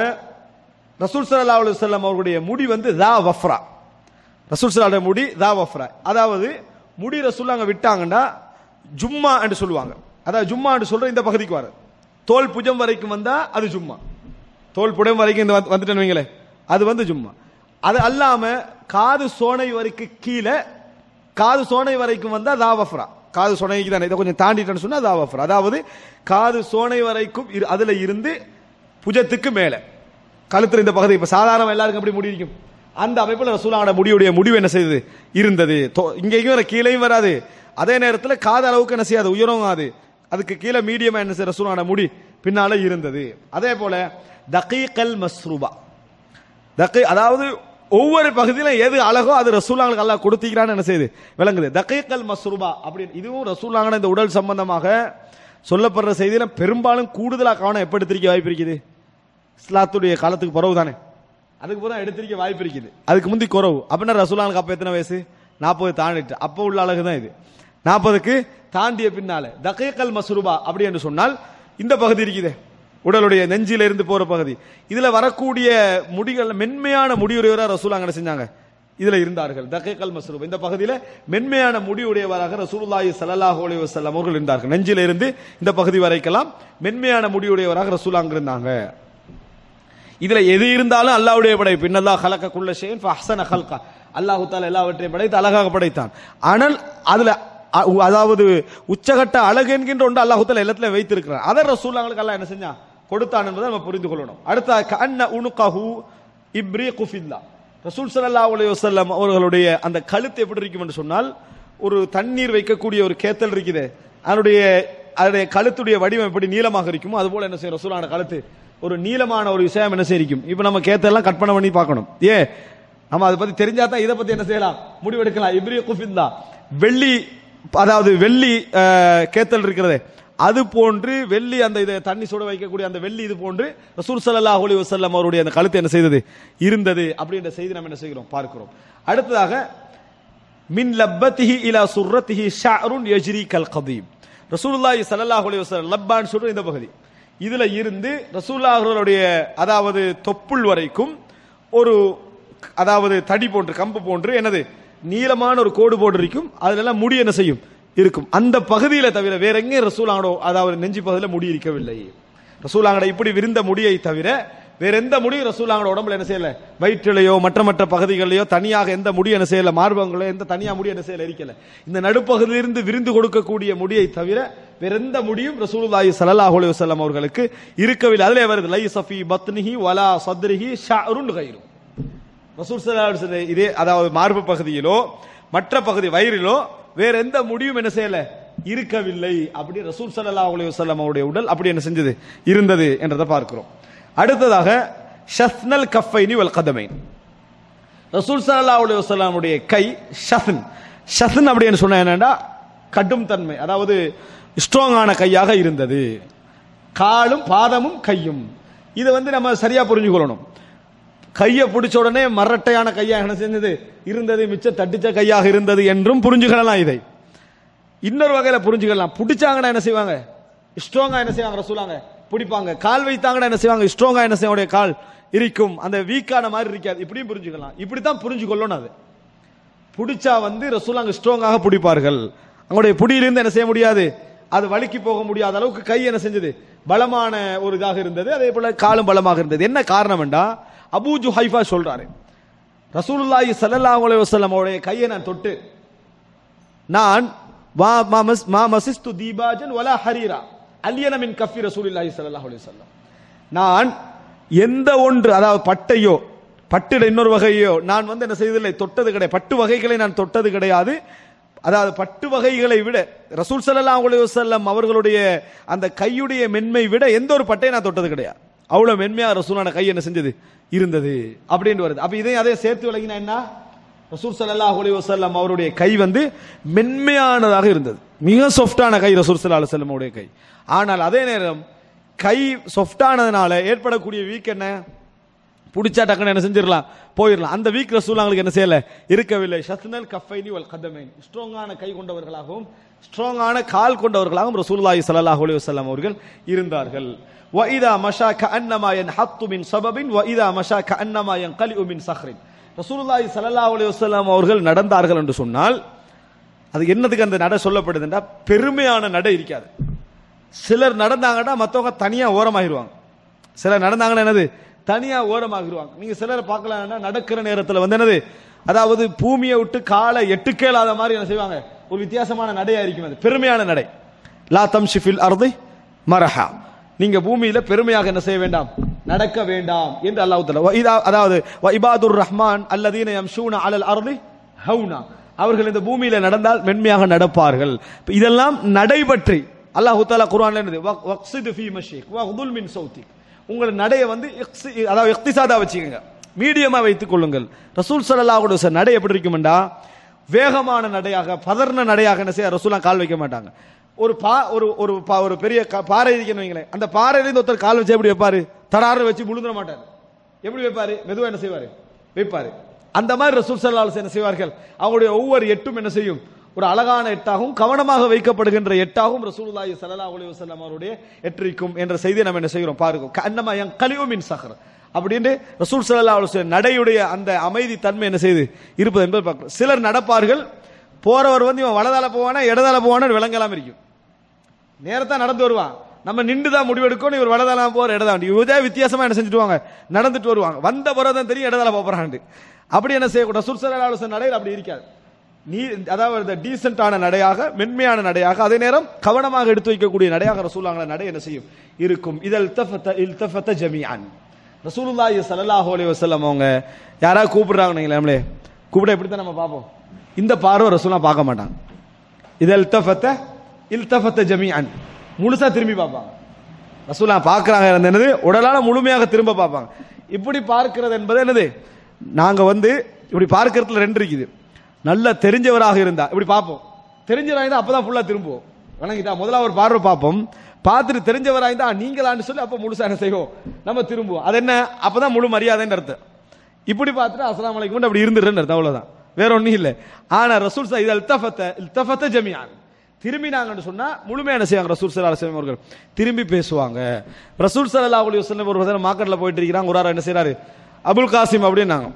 Speaker 2: ரசூல் ஸல்லல்லாஹு அலைஹி வஸல்லம் அவர்களுடைய முடி வந்து தா வஃப்ரா ரசூல் ஸல்லல்லாஹு முடி தா வஃப்ரா அதாவது முடி ரசூல் அங்க விட்டாங்கன்னா ஜும்மா என்று சொல்லுவாங்க அதாவது ஜும்மா என்று சொல்ற இந்த பகுதிக்கு வர தோல் புஜம் வரைக்கும் வந்தா அது ஜும்மா தோல் புடம் வரைக்கும் இந்த வந்து- வந்துட்டேன்னு வைங்களேன் அது வந்து ஜும்மா அது அல்லாம காது சோனை வரைக்கும் கீழே காது சோனை வரைக்கும் வந்தா தாவஃப்ரா காது சோனைக்கு தானே இதை கொஞ்சம் தாண்டிட்டேன்னு சொன்னா தாவஃப்ரா அதாவது காது சோனை வரைக்கும் இரு- அதுல இருந்து புஜத்துக்கு மேலே கழுத்துல இந்த பகுதி இப்ப சாதாரண எல்லாருக்கும் எப்படி முடி இருக்கும் அந்த அமைப்புல ரசூலாவோட முடியுடைய முடிவு என்ன செய்தது இருந்தது தோ- இங்கேயும் வர கீழேயும் வராது அதே நேரத்தில் காது அளவுக்கு என்ன செய்யாது உயரங்காது அதுக்கு கீழே மீடியமா என்ன செய்ய ரசூலாவோட முடி பின்னால இருந்தது அதே போல தகீகல் மஸ்ரூபா தக்கை அதாவது ஒவ்வொரு பகுதியிலும் எது அழகோ அது ரசூலாங்களுக்கு அல்லாஹ் கொடுத்தீங்களான்னு என்ன செய்யுது விளங்குது தக்கைக்கல் மஸ்ரூபா அப்படின்னு இதுவும் ரசூலாங்கன இந்த உடல் சம்பந்தமாக சொல்லப்படுற செய்தியில பெரும்பாலும் கூடுதலா கவனம் எப்ப எடுத்திருக்க வாய்ப்பு இருக்குது இஸ்லாத்துடைய காலத்துக்கு பிறகு தானே அதுக்கு பிறகு எடுத்திருக்க வாய்ப்பு இருக்குது அதுக்கு முந்தி குறவு அப்படின்னா ரசூலாங்களுக்கு அப்ப எத்தனை வயசு நாற்பது தாண்டிட்டு அப்போ உள்ள அழகு தான் இது நாற்பதுக்கு தாண்டிய பின்னால தக்கைக்கல் மஸ்ரூபா அப்படி என்று சொன்னால் இந்த பகுதி இருக்குதே உடலுடைய நெஞ்சில இருந்து போற பகுதி இதுல வரக்கூடிய முடிகள் மென்மையான முடியுடையவராக ரசூல் அங்கே செஞ்சாங்க இதுல இருந்தார்கள் தக்கைக்கல் மஸ்ரூப் இந்த பகுதியில மென்மையான முடியுடையவராக ரசூலுல்லாஹி ஸல்லல்லாஹு அலைஹி வஸல்லம் அவர்கள் இருந்தார்கள் நெஞ்சில இருந்து இந்த பகுதி வரைக்கெல்லாம் மென்மையான முடியுடையவராக ரசூல் அங்க இருந்தாங்க இதுல எது இருந்தாலும் அல்லாஹ்வுடைய படைப்பு இன்னல்லாஹ் ஹலக குல்ல ஷைன் ஃபஹ்ஸன ஹல்கா அல்லாஹ் தஆலா எல்லாவற்றையும் படைத்து அழகாக படைத்தான் ஆனால் அதுல அ- அதாவது உச்சகட்ட அழகு என்கின்ற ஒன்று அல்லாஹ் தஆலா எல்லாத்திலும் வைத்திருக்கிறார் அதை ரசூலுல்லாஹ்களுக்கு அல்லாஹ் என்ன செஞ்சான் கொடுத்தான் என்பதை நம்ம புரிந்து கொள்ளணும் அடுத்த கஅன்ன உனுகஹு இப்ரீகு ஃபில்லா ரசூல் ஸல்லல்லாஹு அலைஹி வஸல்லம் அவர்களுடைய அந்த கழுத்து எப்படி இருக்கும் என்று சொன்னால் ஒரு தண்ணீர் வைக்கக்கூடிய ஒரு கேத்தல் இருக்குது அதனுடைய அதனுடைய கழுத்துடைய வடிவம் எப்படி நீளமாக இருக்குமோ அது போல என்ன செய்யும் ரசூலான கழுத்து ஒரு நீளமான ஒரு விஷயம் என்ன செய்யும் இப்போ நம்ம கேத்தெல்லாம் கட் பண்ண பண்ணி பார்க்கணும் ஏ நம்ம அதை பத்தி தெரிஞ்சா தான் இதை பத்தி என்ன செய்யலாம் முடிவெடுக்கலாம் இப்ரிய குஃபிந்தா வெள்ளி அதாவது வெள்ளி அஹ், கேத்தல் இருக்கிறதே அது போன்று வெள்ளி அந்த இதை தண்ணி சுட வைக்கக்கூடிய அந்த வெள்ளி இது போன்று ரசூல் ஸல்லல்லாஹு அலைஹி வஸல்லம் அவருடைய அந்த கழுத்து என்ன செய்தது இருந்தது அப்படின்ற செய்தி நம்ம என்ன செய்கிறோம் பார்க்கிறோம் அடுத்ததாக மின் லப்பத்திஹி இலா சுர்ரத்திஹி ஷஅருன் யஜ்ரி கல் கதீம் ரசூலுல்லாஹி ஸல்லல்லாஹு அலைஹி வஸல்லம் லப்பான் சொல்ற இந்த பகுதி இதுல இருந்து ரசூலுல்லாஹ்களுடைய அதாவது தொப்புள் வரைக்கும் ஒரு அதாவது தடி போன்று கம்பு போன்று என்னது நீளமான ஒரு கோடு போன்று இருக்கும் அதுல எல்லாம் முடி என்ன செய்யும் இருக்கும் அந்த பகுதியில தவிர வேற எங்கே ரசூலாங்கடோ அதாவது நெஞ்சு பகுதியில முடி இருக்கவில்லை ரசூலாங்கட இப்படி விரிந்த முடியை தவிர வேற எந்த முடியும் ரசூலாங்கட உடம்புல என்ன செய்யல வயிற்றிலையோ மற்ற மற்ற பகுதிகளிலேயோ தனியாக எந்த முடி என்ன செய்யல மார்பங்களோ எந்த தனியா முடி என்ன செய்யல இருக்கல இந்த நடுப்பகுதியிலிருந்து விரிந்து கொடுக்கக்கூடிய முடியை தவிர வேற எந்த முடியும் ரசூலுல்லாஹி ஸல்லல்லாஹு அலைஹி வஸல்லம் அவர்களுக்கு இருக்கவில்லை அதிலே வருது லை சஃபி பத்னிஹி வலா சத்ரிஹி ஷஅருன் கைரும் ரசூல் ஸல்லல்லாஹு அலைஹி வஸல்லம் இதே அதாவது மார்பு பகுதியிலோ மற்ற பகுதி வயிறிலோ வேற எந்த முடியும் என்ன செய்யல இருக்கவில்லை அப்படி ரசூல் ஸல்லல்லாஹு அலைஹி வஸல்லம் அவருடைய உடல் அப்படி என்ன செஞ்சது இருந்தது என்றதை பார்க்கிறோம் அடுத்ததாக ஷஸ்னல் கஃபைனி வல் கதமைன் ரசூல் ஸல்லல்லாஹு அலைஹி வஸல்லமுடைய கை ஷஸ்ன் ஷஸ்ன் அப்படின்னு சொன்னா என்னன்னா கடும் தன்மை அதாவது ஸ்ட்ராங்கான கையாக இருந்தது காலும் பாதமும் கையும் இதை வந்து நம்ம சரியா புரிஞ்சுக்கொள்ளணும் கையை பிடிச்ச உடனே மரட்டையான கையாக என்ன செஞ்சது இருந்தது மிச்சம் தட்டிச்ச கையாக இருந்தது என்றும் புரிஞ்சுக்கலாம் இதை இன்னொரு வகையில புரிஞ்சுக்கலாம் பிடிச்சாங்கன்னா என்ன செய்வாங்க ஸ்ட்ராங்கா என்ன செய்வாங்க ரசூலாங்க பிடிப்பாங்க கால் வைத்தாங்கன்னா என்ன செய்வாங்க ஸ்ட்ராங்கா என்ன செய்வாங்க கால் இருக்கும் அந்த வீக்கான மாதிரி இருக்காது இப்படியும் புரிஞ்சுக்கலாம் இப்படித்தான் புரிஞ்சு கொள்ளணும் அது பிடிச்சா வந்து ரசூலாங்க ஸ்ட்ராங்காக பிடிப்பார்கள் அவங்களுடைய புடியிலிருந்து என்ன செய்ய முடியாது அது வலிக்கு போக முடியாத அளவுக்கு கை என்ன செஞ்சது பலமான ஒரு இதாக இருந்தது அதே போல காலும் பலமாக இருந்தது என்ன காரணம் என்றா அபூ ஜுஹைஃபா சொல்றாரு ரசூலுல்லாஹி ஸல்லல்லாஹு அலைஹி வஸல்லம் அவருடைய கையை நான் தொட்டு நான் வா மா மஸ் மா மசிஸ்து தீபாஜன் வலா ஹரீரா அல்யன மின் கஃபி ரசூலுல்லாஹி ஸல்லல்லாஹு அலைஹி வஸல்லம் நான் எந்த ஒன்று அதாவது பட்டையோ பட்டுல இன்னொரு வகையோ நான் வந்து என்ன செய்ததில்லை தொட்டது கிடையாது பட்டு வகைகளை நான் தொட்டது கிடையாது அதாவது பட்டு வகைகளை விட ரசூல் ஸல்லல்லாஹு அலைஹி வஸல்லம் அவர்களுடைய அந்த கையுடைய மென்மை விட எந்த ஒரு பட்டையை நான் தொட்டது கிடையாது அவ்வளவு மென்மையா ரசூலான கை என்ன செஞ்சது இருந்தது அப்படின்னு வருது அப்ப இதையும் அதே சேர்த்து விளங்கினா என்ன ரசூல் ஸல்லல்லாஹு அலைஹி வஸல்லம் அவருடைய கை வந்து மென்மையானதாக இருந்தது மிக சாஃப்டான கை ரசூல் ஸல்லல்லாஹு அலைஹி வஸல்லம் உடைய கை ஆனால் அதே நேரம் கை சாஃப்டானதுனால ஏற்படக்கூடிய வீக் என்ன புடிச்சா டக்குன்னு என்ன செஞ்சிடலாம் போயிடலாம் அந்த வீக் ரசூலாங்களுக்கு என்ன செய்யல இருக்கவில்லை ஷஸ்னல் கஃபைனி வல் கதமைன் ஸ்ட்ராங்கான கை கொண்டவர்களாகவும் ஸ்ட்ராங்கான கால் கொண்டவர்களாகவும் ரசூலுல்லாஹி ஸல்லல்லாஹு அலைஹி வஸல்லம் அவர்கள் இருந்தார்கள் وَإِذَا مَشَى كَأَنَّمَا يَنْحَطُّ مِنْ صَبَبٍ وَإِذَا مَشَى كَأَنَّمَا يَنْقَلِعُ مِنْ صَخْرٍ ரசூலுல்லாஹி ஸல்லல்லாஹு அலைஹி வஸல்லம் அவர்கள் நடந்தார்கள் என்று சொன்னால் அது என்னதுக்கு அந்த நடை சொல்லப்படுதுன்னா பெருமையான நடை இருக்காது சிலர் நடந்தாங்கன்னா மற்றவங்க தனியா ஓரமாகிடுவாங்க சிலர் நடந்தாங்கன்னா என்னது தனியா ஓரமாகிடுவாங்க நீங்க சிலர் பார்க்கலாம்னா நடக்கிற நேரத்தில் வந்து என்னது அதாவது பூமியை விட்டு காலை எட்டு கேளாத மாதிரி என்ன செய்வாங்க ஒரு வித்தியாசமான நடையா இருக்கும் அது பெருமையான நடை லா தம்ஷிஃபில் அர்தி மரஹா நீங்க பூமியில பெருமையாக என்ன செய்ய வேண்டாம் நடக்க வேண்டாம் என்று அல்லாஹ் தஆலா வ இதா- அதாவது வ இபாதுர் ரஹ்மான் அல்லதீன யம்ஷூன அலல் அர்தி ஹவுனா அவர்கள் இந்த பூமியில நடந்தால் மென்மையாக நடப்பார்கள் இப்ப இதெல்லாம் நடை பற்றி அல்லாஹ் தஆலா குர்ஆன்ல என்னது வ- வக்ஸிது ஃபீ மஷீக் வக்துல் மின் சௌத்திக் உங்கள் நடையை வந்து இக்ஸி- அதாவது இக்திசாதா வச்சுக்கோங்க மீடியமா வைத்துக் கொள்ளுங்கள் ரசூல் ஸல்லல்லாஹு அலைஹி வஸல்லம் நடை எப்படி இருக்குமெண்டா வேகமான நடையாக பதர்ன நடையாக என்ன செய்ய ரசூலா கால் வைக்க மாட்டாங்க ஒரு பா ஒரு ஒரு பா- ஒரு பெரிய க- பாறை இருக்குன்னு வைங்களேன் அந்த பாறையிலேருந்து ஒருத்தர் கால் வச்சு எப்படி வைப்பாரு தடாறு வச்சு முழுந்துட மாட்டார் எப்படி வைப்பாரு மெதுவா என்ன செய்வாரு வைப்பாரு அந்த மாதிரி ரசூல் ஸல்லல்லாஹு அலைஹி வஸல்லம் என்ன செய்வார்கள் அவங்களுடைய ஒவ்வொரு எட்டும் என்ன செய்யும் ஒரு அழகான எட்டாகவும் கவனமாக வைக்கப்படுகின்ற எட்டாகவும் ரசூலுல்லாஹி ஸல்லல்லாஹு அலைஹி வஸல்லம் அவருடைய எற்றிக்கும் என்ற செய்தியை நம்ம என்ன செய்கிறோம் பாருங்க கண்ணமா என் கலிவு மின் சஹர் அப்படின்னு ரசூல் ஸல்லல்லாஹு அலைஹி வஸல்லம் நடையுடைய அந்த அமைதி தன்மை என்ன செய்து இருப்பது என்பதை பார்க்கிறோம் சிலர் நடப்பார்கள் போறவர் வந்து இவன் வலதால போவானா இடதால போவானா விளங்கலாம் இருக்கும் நேரத்தா நடந்து வருவான் நம்ம நின்று தான் முடிவெடுக்கணும் இவர் வடதாலாம் போற இடதான் இதே வித்தியாசமா என்ன செஞ்சுட்டு வாங்க நடந்துட்டு வருவாங்க வந்த பிறகு தான் தெரியும் இடதால போறாண்டு அப்படி என்ன செய்யக்கூடாது சுர்சலாலோசன் நடையில் அப்படி இருக்காது நீ அதாவது டீசென்டான நடையாக மென்மையான நடையாக அதே நேரம் கவனமாக எடுத்து வைக்கக்கூடிய நடையாக ரசூலாங்கள நடை என்ன செய்யும் இருக்கும் இதல் தஃபத்த இல் தஃபத்த ஜமியான் ரசூலுல்லாஹி ஸல்லல்லாஹு அலைஹி வஸல்லம் அவங்க யாராவது கூப்பிடுறாங்க நீங்களே நம்மளே கூப்பிட எப்படி தான் நம்ம பார்ப்போம் இந்த பார்வை ரசூலா பார்க்க மாட்டாங்க இது இல்தஃபத்த இல்தஃபத்த ஜமீஅன் முழுசா திரும்பி பார்ப்பாங்க ரசூலா பார்க்கறாங்க என்னது உடலால முழுமையாக திரும்ப பார்ப்பாங்க இப்படி பார்க்கிறது என்பது என்னது நாங்க வந்து இப்படி பார்க்கறதுல ரெண்டு இருக்குது நல்ல தெரிஞ்சவராக இருந்தா இப்படி பார்ப்போம் தெரிஞ்சவராக இருந்தா அப்பதான் ஃபுல்லா திரும்புவோம் வணங்கிட்டா முதல்ல ஒரு பார்வை பார்ப்போம் பார்த்துட்டு தெரிஞ்சவராக இருந்தா நீங்களான்னு சொல்லி அப்ப முழுசா என்ன செய்வோம் நம்ம திரும்புவோம் அது என்ன அப்பதான் முழு மரியாதைன்னு அர்த்தம் இப்படி பார்த்துட்டு அஸ்ஸலாமு அலைக்கும் அப்படி இருந்துடுறேன்னு அர்த்தம் அவ்வளவுதான் வேற ஒண்ணும் இல்ல ஆனா ரசூல் சா இது இல்தஃபத்த இல்தஃபத்த ஜமியான் திரும்பினாங்கன்னு சொன்னா முழுமையா என்ன செய்வாங்க ரசூல் சல்லா அலுவலம் அவர்கள் திரும்பி பேசுவாங்க ரசூல் சல்லா அலி வசல்லம் ஒரு வசனம் மார்க்கெட்ல போயிட்டு இருக்கிறாங்க ஒரு ஆள் என்ன செய்றாரு அபுல் காசிம் அப்படின்னாங்க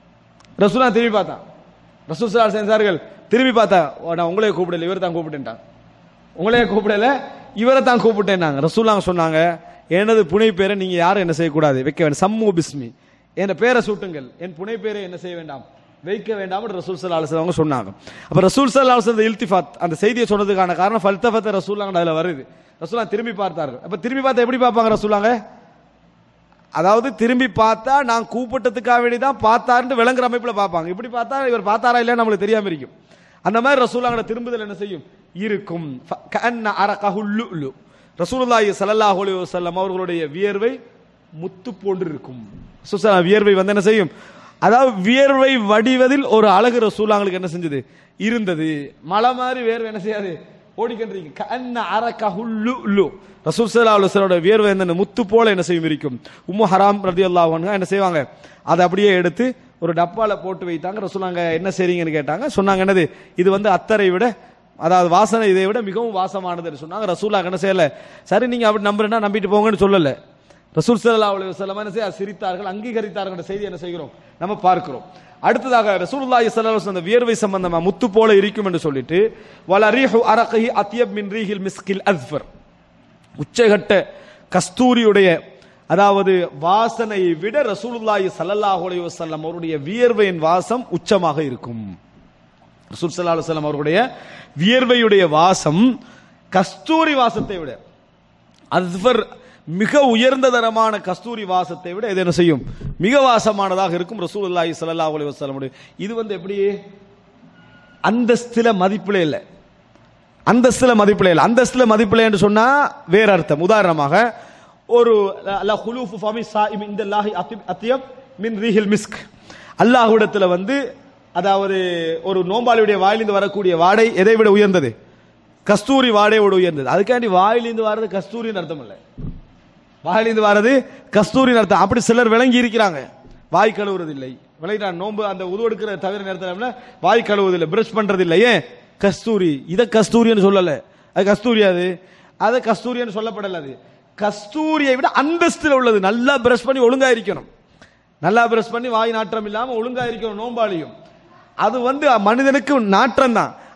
Speaker 2: ரசூலா திரும்பி பார்த்தான் ரசூல் சல்லா செஞ்சார்கள் திரும்பி பார்த்தா ஓ, நான் உங்களே கூப்பிடல இவர் தான் கூப்பிட்டேன்ட்டான் உங்களே கூப்பிடல இவரை தான் கூப்பிட்டேன்னாங்க ரசூலாங்க சொன்னாங்க எனது புனை பேரை நீங்க யாரும் என்ன செய்யக்கூடாது வைக்க வேண்டாம் சம்மு பிஸ்மி என் பேரை சூட்டுங்கள் என் புனை பேரை என்ன செய்ய வேண்டாம் வைக்க வேண்டாம் என்று ரசூல் சல்லா அலுவலம் அவங்க சொன்னாங்க அப்ப ரசூல் சல்லா அலுவலம் இல்திஃபாத் அந்த செய்தியை சொன்னதுக்கான காரணம் ஃபல்தஃபத் ரசூலாங்க அதுல வருது ரசூலா திரும்பி பார்த்தார்கள் அப்ப திரும்பி பார்த்தா எப்படி பார்ப்பாங்க ரசூலாங்க அதாவது திரும்பி பார்த்தா நான் கூப்பிட்டதுக்காக வேண்டி தான் பார்த்தாருன்னு விளங்குற அமைப்புல பார்ப்பாங்க இப்படி பார்த்தா இவர் பார்த்தாரா இல்லையா நம்மளுக்கு தெரியாம இருக்கும் அந்த மாதிரி ரசூலாங்கட திரும்புதல் என்ன செய்யும் இருக்கும் ஃப- கஅன்ன அரகஹுல் லுஅ்லு. ரசூலுல்லாஹி ஸல்லல்லாஹு அலைஹி வஸல்லம் அவர்களுடைய வியர்வை முத்து போன்று இருக்கும் சுசலா வியர்வை வந்து என்ன செய்யும் அதாவது வியர்வை வடிவதில் ஒரு அழகு ரசூலாங்களுக்கு என்ன செஞ்சது இருந்தது மலை மாதிரி வேர்வை என்ன செய்யாது ஓடிக்கின்றீங்க கண்ண அரக்கஹுல் லுஅ்லு. ரசூல் ஸல்லல்லாஹு அலைஹி வஸல்லம் வியர்வை என்ன முத்து போல என்ன செய்யும் இருக்கும் உம்மு ஹராம் ரலியல்லாஹு அன்ஹா என்ன செய்வாங்க அதை அப்படியே எடுத்து ஒரு டப்பால போட்டு வைத்தாங்க ரசூலாங்க என்ன செய்றீங்கன்னு கேட்டாங்க சொன்னாங்க என்னது இது வந்து அத்தரை விட அதாவது வாசனை இதை விட மிகவும் வாசமானதுன்னு சொன்னாங்க ரசூலாங்க என்ன செய்யல சரி நீங்க அப்படி நம்புறேன்னா நம்பிட்டு போங்கன்னு சொல்லல ரசூல் ஸல்லல்லாஹு அலைஹி வஸல்லம் என்ன செய்ய சிரித்தார்கள் அங்கீகரித்தார்கள் என்ற செய்தி என்ன செய்கிறோம் நம்ம பார்க்கிறோம் அடுத்ததாக ரசூலுல்லாஹி ஸல்லல்லாஹு அலைஹி வஸல்லம் அந்த வியர்வை சம்பந்தமா முத்து போல இருக்கும் என்று சொல்லிட்டு வல ரீஹு அரகஹி அத்யப் மின் ரீஹில் மிஸ்கில் அஸ்ஃபர் உச்சகட்ட கஸ்தூரியுடைய அதாவது வாசனையை விட ரசூலுல்லாஹி ஸல்லல்லாஹு அலைஹி வஸல்லம் அவருடைய வியர்வையின் வாசம் உச்சமாக இருக்கும் ரசூல் ஸல்லல்லாஹு அலைஹி வஸல்லம் அவருடைய வியர்வையுடைய வாசம் கஸ்தூரி வாசத்தை விட அஸ்ஃபர் மிக உயர்ந்த தரமான கஸ்தூரி வாசத்தை விட இது என்ன செய்யும் மிக வாசமானதாக இருக்கும் ரசூலுல்லாஹி ஸல்லல்லாஹு அலைஹி வஸல்லம் இது வந்து எப்படி அந்தஸ்தில மதிப்பிலே இல்லை அந்தஸ்துல மதிப்பில்லை இல்லை அந்தஸ்துல மதிப்பில்லை என்று சொன்னா வேற அர்த்தம் உதாரணமாக ஒரு ல ஹுலூஃபு ஃபமி சாயிம் இந்த லாஹி அத்தியம் மின் ரீஹில் மிஸ்க் அல்லாஹ்விடத்துல வந்து அதாவது ஒரு நோம்பாளியுடைய வாயிலிருந்து வரக்கூடிய வாடை எதை விட உயர்ந்தது கஸ்தூரி வாடையோடு உயர்ந்தது அதுக்காண்டி வாயிலிருந்து வர்றது கஸ்தூரின்னு அர்த்தம் இல்லை வாயிலிருந்து வர்றது கஸ்தூரின்னு அர்த்தம் அப்படி சிலர் விளங்கி இருக்கிறாங்க வாய் கழுவுறது இல்லை விளங்கிட்டான் நோன்பு அந்த உருவெடுக்கிற தவிர நேரத்தில் வாய் கழுவுறது இல்லை பிரஷ் பண்றது இல்லை ஏன் கஸ்தூரி இதை கஸ்தூரின்னு சொல்லல அது கஸ்தூரி அது அது கஸ்தூரின்னு சொல்லப்படல அது கஸ்தூரியை விட அந்தஸ்துல உள்ளது நல்லா பிரஷ் பண்ணி ஒழுங்கா இருக்கணும் நல்லா பிரஷ் பண்ணி வாய் நாற்றம் இல்லாம ஒழுங்கா இருக்கணும் நோம்பாளியும் அது வந்து மனிதனுக்கு நாற்றம் தான்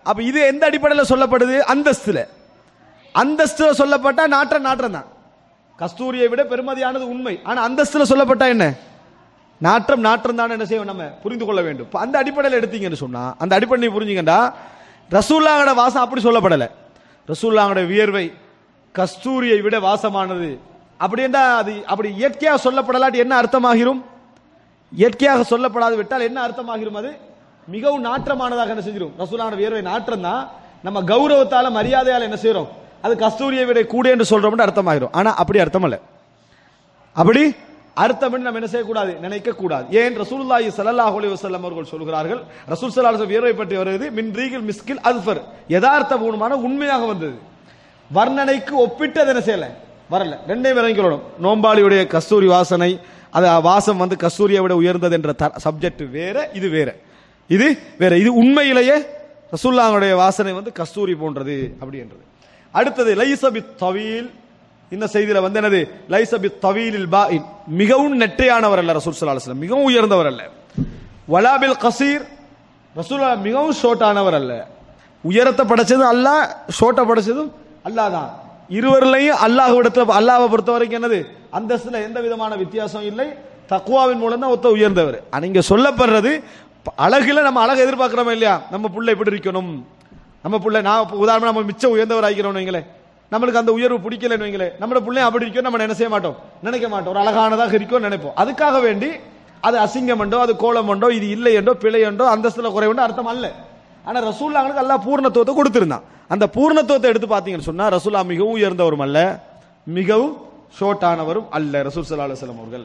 Speaker 2: அப்ப இது எந்த அடிப்படையில் சொல்லப்படுது அந்தஸ்துல அந்தஸ்துல சொல்லப்பட்டா நாற்றம் நாற்றம் தான் கஸ்தூரியை விட பெருமதியானது உண்மை ஆனா அந்தஸ்துல சொல்லப்பட்டா என்ன நாற்றம் நாற்றம் தான் என்ன செய்வோம் நம்ம புரிந்து கொள்ள வேண்டும் இப்ப அந்த அடிப்படையில் எடுத்தீங்கன்னு சொன்னா அந்த அடிப்படை புரிஞ்சுங்கண்டா ரசூல்லாங்கட வாசம் அப்படி சொல்லப்படல ரசூல்லாங்கட வியர்வை கஸ்தூரியை விட வாசமானது அப்படி என்றா அது அப்படி இயற்கையாக சொல்லப்படலாட்டி என்ன அர்த்தமாகிரும் இயற்கையாக சொல்லப்படாது விட்டால் என்ன அர்த்தமாகிரும் அது மிகவும் நாற்றமானதாக என்ன செஞ்சிரும் ரசூலான வியர்வை நாற்றம் தான் நம்ம கௌரவத்தால மரியாதையால என்ன செய்யறோம் அது கஸ்தூரியை விட கூட என்று சொல்றோம்னு அர்த்தமாகிரும் ஆனா அப்படி அர்த்தம் அல்ல அப்படி அர்த்தம் நம்ம என்ன செய்யக்கூடாது நினைக்க கூடாது ஏன் ரசூலுல்லாஹி ஸல்லல்லாஹு அலைஹி வஸல்லம் அவர்கள் சொல்கிறார்கள் ரசூல் ஸல்லல்லாஹு அலைஹி வியர்வை பற்றி வருவது மின் ரீகில் மிஸ்கில் அல்ஃபர் யதார்த்த பூர்வமான உண்மையாக வந்தது வர்ணனைக்கு ஒப்பிட்டு அதை என்ன செய்யல வரல ரெண்டையும் விளங்கிக்கொள்ளணும் நோம்பாளியுடைய கஸ்தூரி வாசனை அது வாசம் வந்து கஸ்தூரியை விட உயர்ந்தது என்ற சப்ஜெக்ட் வேற இது வேற இது வேற இது உண்மையிலேயே ரசூல்லாவுடைய வாசனை வந்து கஸ்தூரி போன்றது அப்படின்றது அடுத்தது லைசபி தவீல் இந்த செய்தியில வந்து என்னது லைசபி தவீலில் பாயின் மிகவும் நெட்டையானவர் அல்ல ரசூல் ஸல்லல்லாஹு அலைஹி வஸல்லம் மிகவும் உயர்ந்தவர் அல்ல வலாபில் கசீர் ரசூல் மிகவும் ஷோட்டானவர் அல்ல உயரத்தை படைச்சதும் அல்லாஹ் ஷோட்டை படைச்சதும் அல்லாஹ் தான் இருவரிலையும் அல்லாஹ்விடத்துல அல்லாஹ்வை பொறுத்த வரைக்கும் என்னது அந்தஸ்துல எந்த விதமான வித்தியாசம் இல்லை தக்குவாவின் மூலம் தான் ஒத்த உயர்ந்தவர் ஆனா இங்க சொல்லப்படுறது ப- அழகுல நம்ம அழகு எதிர்பார்க்கிறோமா இல்லையா நம்ம புள்ள இப்படி இருக்கணும் நம்ம புள்ள நான் இப்ப உதாரணமா நம்ம மிச்சம் உயர்ந்தவர் ஆகிறோம் வைங்களேன் நம்மளுக்கு அந்த உயர்வு பிடிக்கலன்னு வைங்களேன் நம்மளோட பிள்ளை அப்படி இருக்கும் நம்ம என்ன செய்ய மாட்டோம் நினைக்க மாட்டோம் ஒரு அழகானதாக இருக்கும் நினைப்போம் அதுக்காக வேண்டி அது அசிங்கம் என்றோ அது கோலம் என்றோ இது இல்லை என்றோ பிழை என்றோ அந்தஸ்துல குறைவுண்டோ அர்த்தம் அல்ல ஆனா ரசூல்லாங்களுக்கு அல்லாஹ் பூர்ணத்துவத்தை கொடுத்திருந்தான் அந்த பூர்ணத்துவத்தை எடுத்து பார்த்தீங்கன்னு சொன்னா ரசூல்லா மிகவும் உயர்ந்தவரும் அல்ல மிகவும் ஷோட்டானவரும் அல்ல ரசூல் ஸல்லல்லாஹு அலைஹி வஸல்லம் அவர்கள்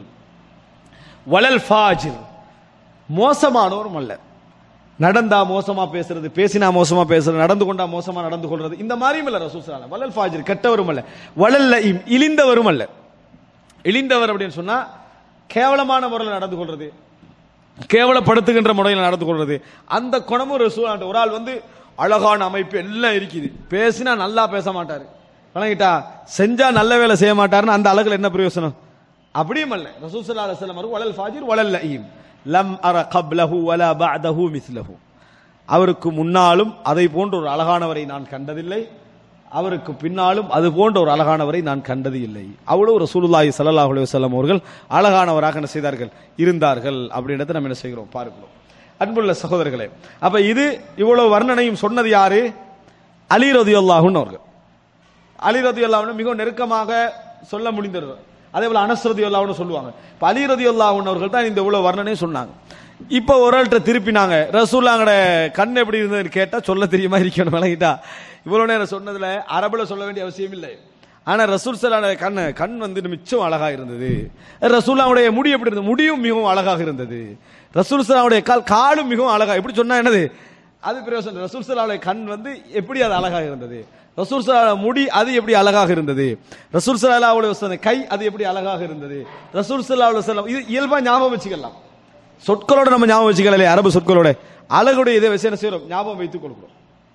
Speaker 2: வலல் ஃபாஜிர் மோசமானவரும் அல்ல நடந்தா மோசமா பேசுறது பேசினா மோசமா பேசுறது நடந்து கொண்டா மோசமா நடந்து கொள்றது இந்த மாதிரியும் இல்ல ரசூல் ஸல்லல்லாஹு அலைஹி வஸல்லம். வலல் ஃபாஜிர் கெட்டவரும் அல்ல வலல் லயீம் இழிந்தவரும் அல்ல இழிந்தவர் அப்படின்னு சொன்னா கேவலமான முறையில் நடந்து கொள்றது கேவலப்படுத்துகின்ற முறையில் நடந்து கொள்றது அந்த குணமும் ரசூலாண்ட ஒரு ஆள் வந்து அழகான அமைப்பு எல்லாம் இருக்குது பேசினா நல்லா பேச மாட்டாரு வணங்கிட்டா செஞ்சா நல்ல வேலை செய்ய மாட்டாருன்னு அந்த அழகுல என்ன பிரயோசனம் அப்படியும் அல்ல ரசூல் ஸல்லல்லாஹு அலைஹி வஸல்லம் அவர்கள் வலல் ஃபாஜிர் வலல் லயீம் லம் அர கப்லஹு வலா பஅதஹு மிஸ்லஹு அவருக்கு முன்னாலும் அதை போன்ற ஒரு அழகானவரை நான் கண்டதில்லை அவருக்கு பின்னாலும் அது போன்ற ஒரு அழகானவரை நான் கண்டது இல்லை அவ்வளவு ரசூலுல்லாஹி ஸல்லல்லாஹு அலைஹி வஸல்லம் அவர்கள் அழகானவராக என்ன செய்தார்கள் இருந்தார்கள் அப்படின்றத நம்ம என்ன செய்கிறோம் பார்க்கிறோம் அன்புள்ள சகோதரர்களே அப்ப இது இவ்வளவு வர்ணனையும் சொன்னது யாரு அலி ரதியுல்லாஹுன்னு அவர்கள் அலி ரதியுல்லாஹ்னு மிகவும் நெருக்கமாக சொல்ல முடிந்தது அதே போல அனஸ் ரதியுல்லாஹ்னு சொல்லுவாங்க இப்ப அலி ரதியுல்லாஹ்னு அவர்கள் தான் இந்த இவ்வளவு வர்ணனையும் சொன்னாங்க இப்ப ஒரு ஆள்கிட்ட திருப்பினாங்க ரசூல்லாங்கட கண் எப்படி இருந்ததுன்னு கேட்டா சொல்ல தெரியுமா இருக்கணும் விளங்கிட்டா இவ்வளவு நேரம் சொன்னதுல அரபுல சொல்ல வேண்டிய அவசியம் இல்லை ஆனா ரசூல் சலான கண் கண் வந்து மிச்சம் அழகா இருந்தது ரசூல்லாவுடைய முடி எப்படி இருந்தது முடியும் மிகவும் அழகாக இருந்தது ரசூல் சலாவுடைய கால் காலும் மிகவும் அழகா எப்படி சொன்னா என்னது அது பிரயோசனம் ரசூல் சலாவுடைய கண் வந்து எப்படி அது அழகாக இருந்தது ரசூல் சலா முடி அது எப்படி அழகாக இருந்தது ரசூல் சல்லா அலுவலி கை அது எப்படி அழகாக இருந்தது ரசூல் சல்லா அலுவலம் இது இயல்பா ஞாபகம் வச்சுக்கலாம் சொற்களோட நம்ம ஞாபகம் வச்சுக்கல இல்லையா? அரபு சொற்களோட அழகுடைய இதை வச்சு என்ன செய்யறோம் ஞாபகம் வைத்துக் கொள்கிறோம்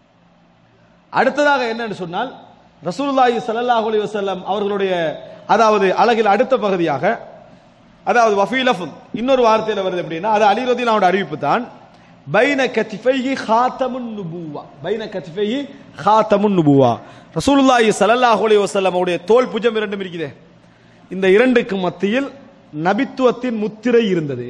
Speaker 2: அடுத்ததாக என்னன்னு சொன்னால் ரசூலுல்லாஹி ஸல்லல்லாஹு அலைஹி வஸல்லம் அவர்களுடைய அதாவது அழகில் அடுத்த பகுதியாக அதாவது வஃபீலஃபுல் இன்னொரு வார்த்தையில வருது எப்படின்னா அது அலி ரதியல்லாஹு அறிவிப்பு தான் பைன கத்திஃபைஹி ஹாத்தமுன் நுபுவா பைன கத்திஃபைஹி ஹாத்தமுன் நுபுவா ரசூலுல்லாஹி ஸல்லல்லாஹு அலைஹி வஸல்லம் அவருடைய தோல் புஜம் இரண்டும் இருக்குதே இந்த இரண்டுக்கு மத்தியில் நபித்துவத்தின் முத்திரை இருந்தது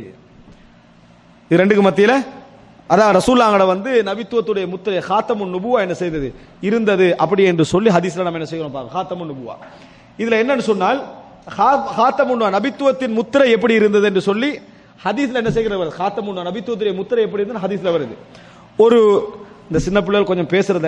Speaker 2: இது ரெண்டுக்கு மத்தியில அதான் ரசூல்லாங்கட வந்து நபித்துவத்துடைய முத்திரை ஹாத்தமுன் நுபுவா என்ன செய்தது இருந்தது அப்படி என்று சொல்லி ஹதீஸ்ல நம்ம என்ன செய்கிறோம் பாருங்க ஹாத்தமுன் நுபுவா இதுல என்னன்னு சொன்னால் ஹா- ஹாத்தமுன் நுபுவா, நபித்துவத்தின் முத்திரை எப்படி இருந்தது என்று சொல்லி ஹதீஸ்ல என்ன செய்கிறது ஹாத்தமுன் நுபுவா, நபித்துவத்துடைய முத்திரை எப்படி இருந்தது ஹதீஸ்ல வருது ஒரு இந்த சின்ன பிள்ளைகள் கொஞ்சம் பேசுறத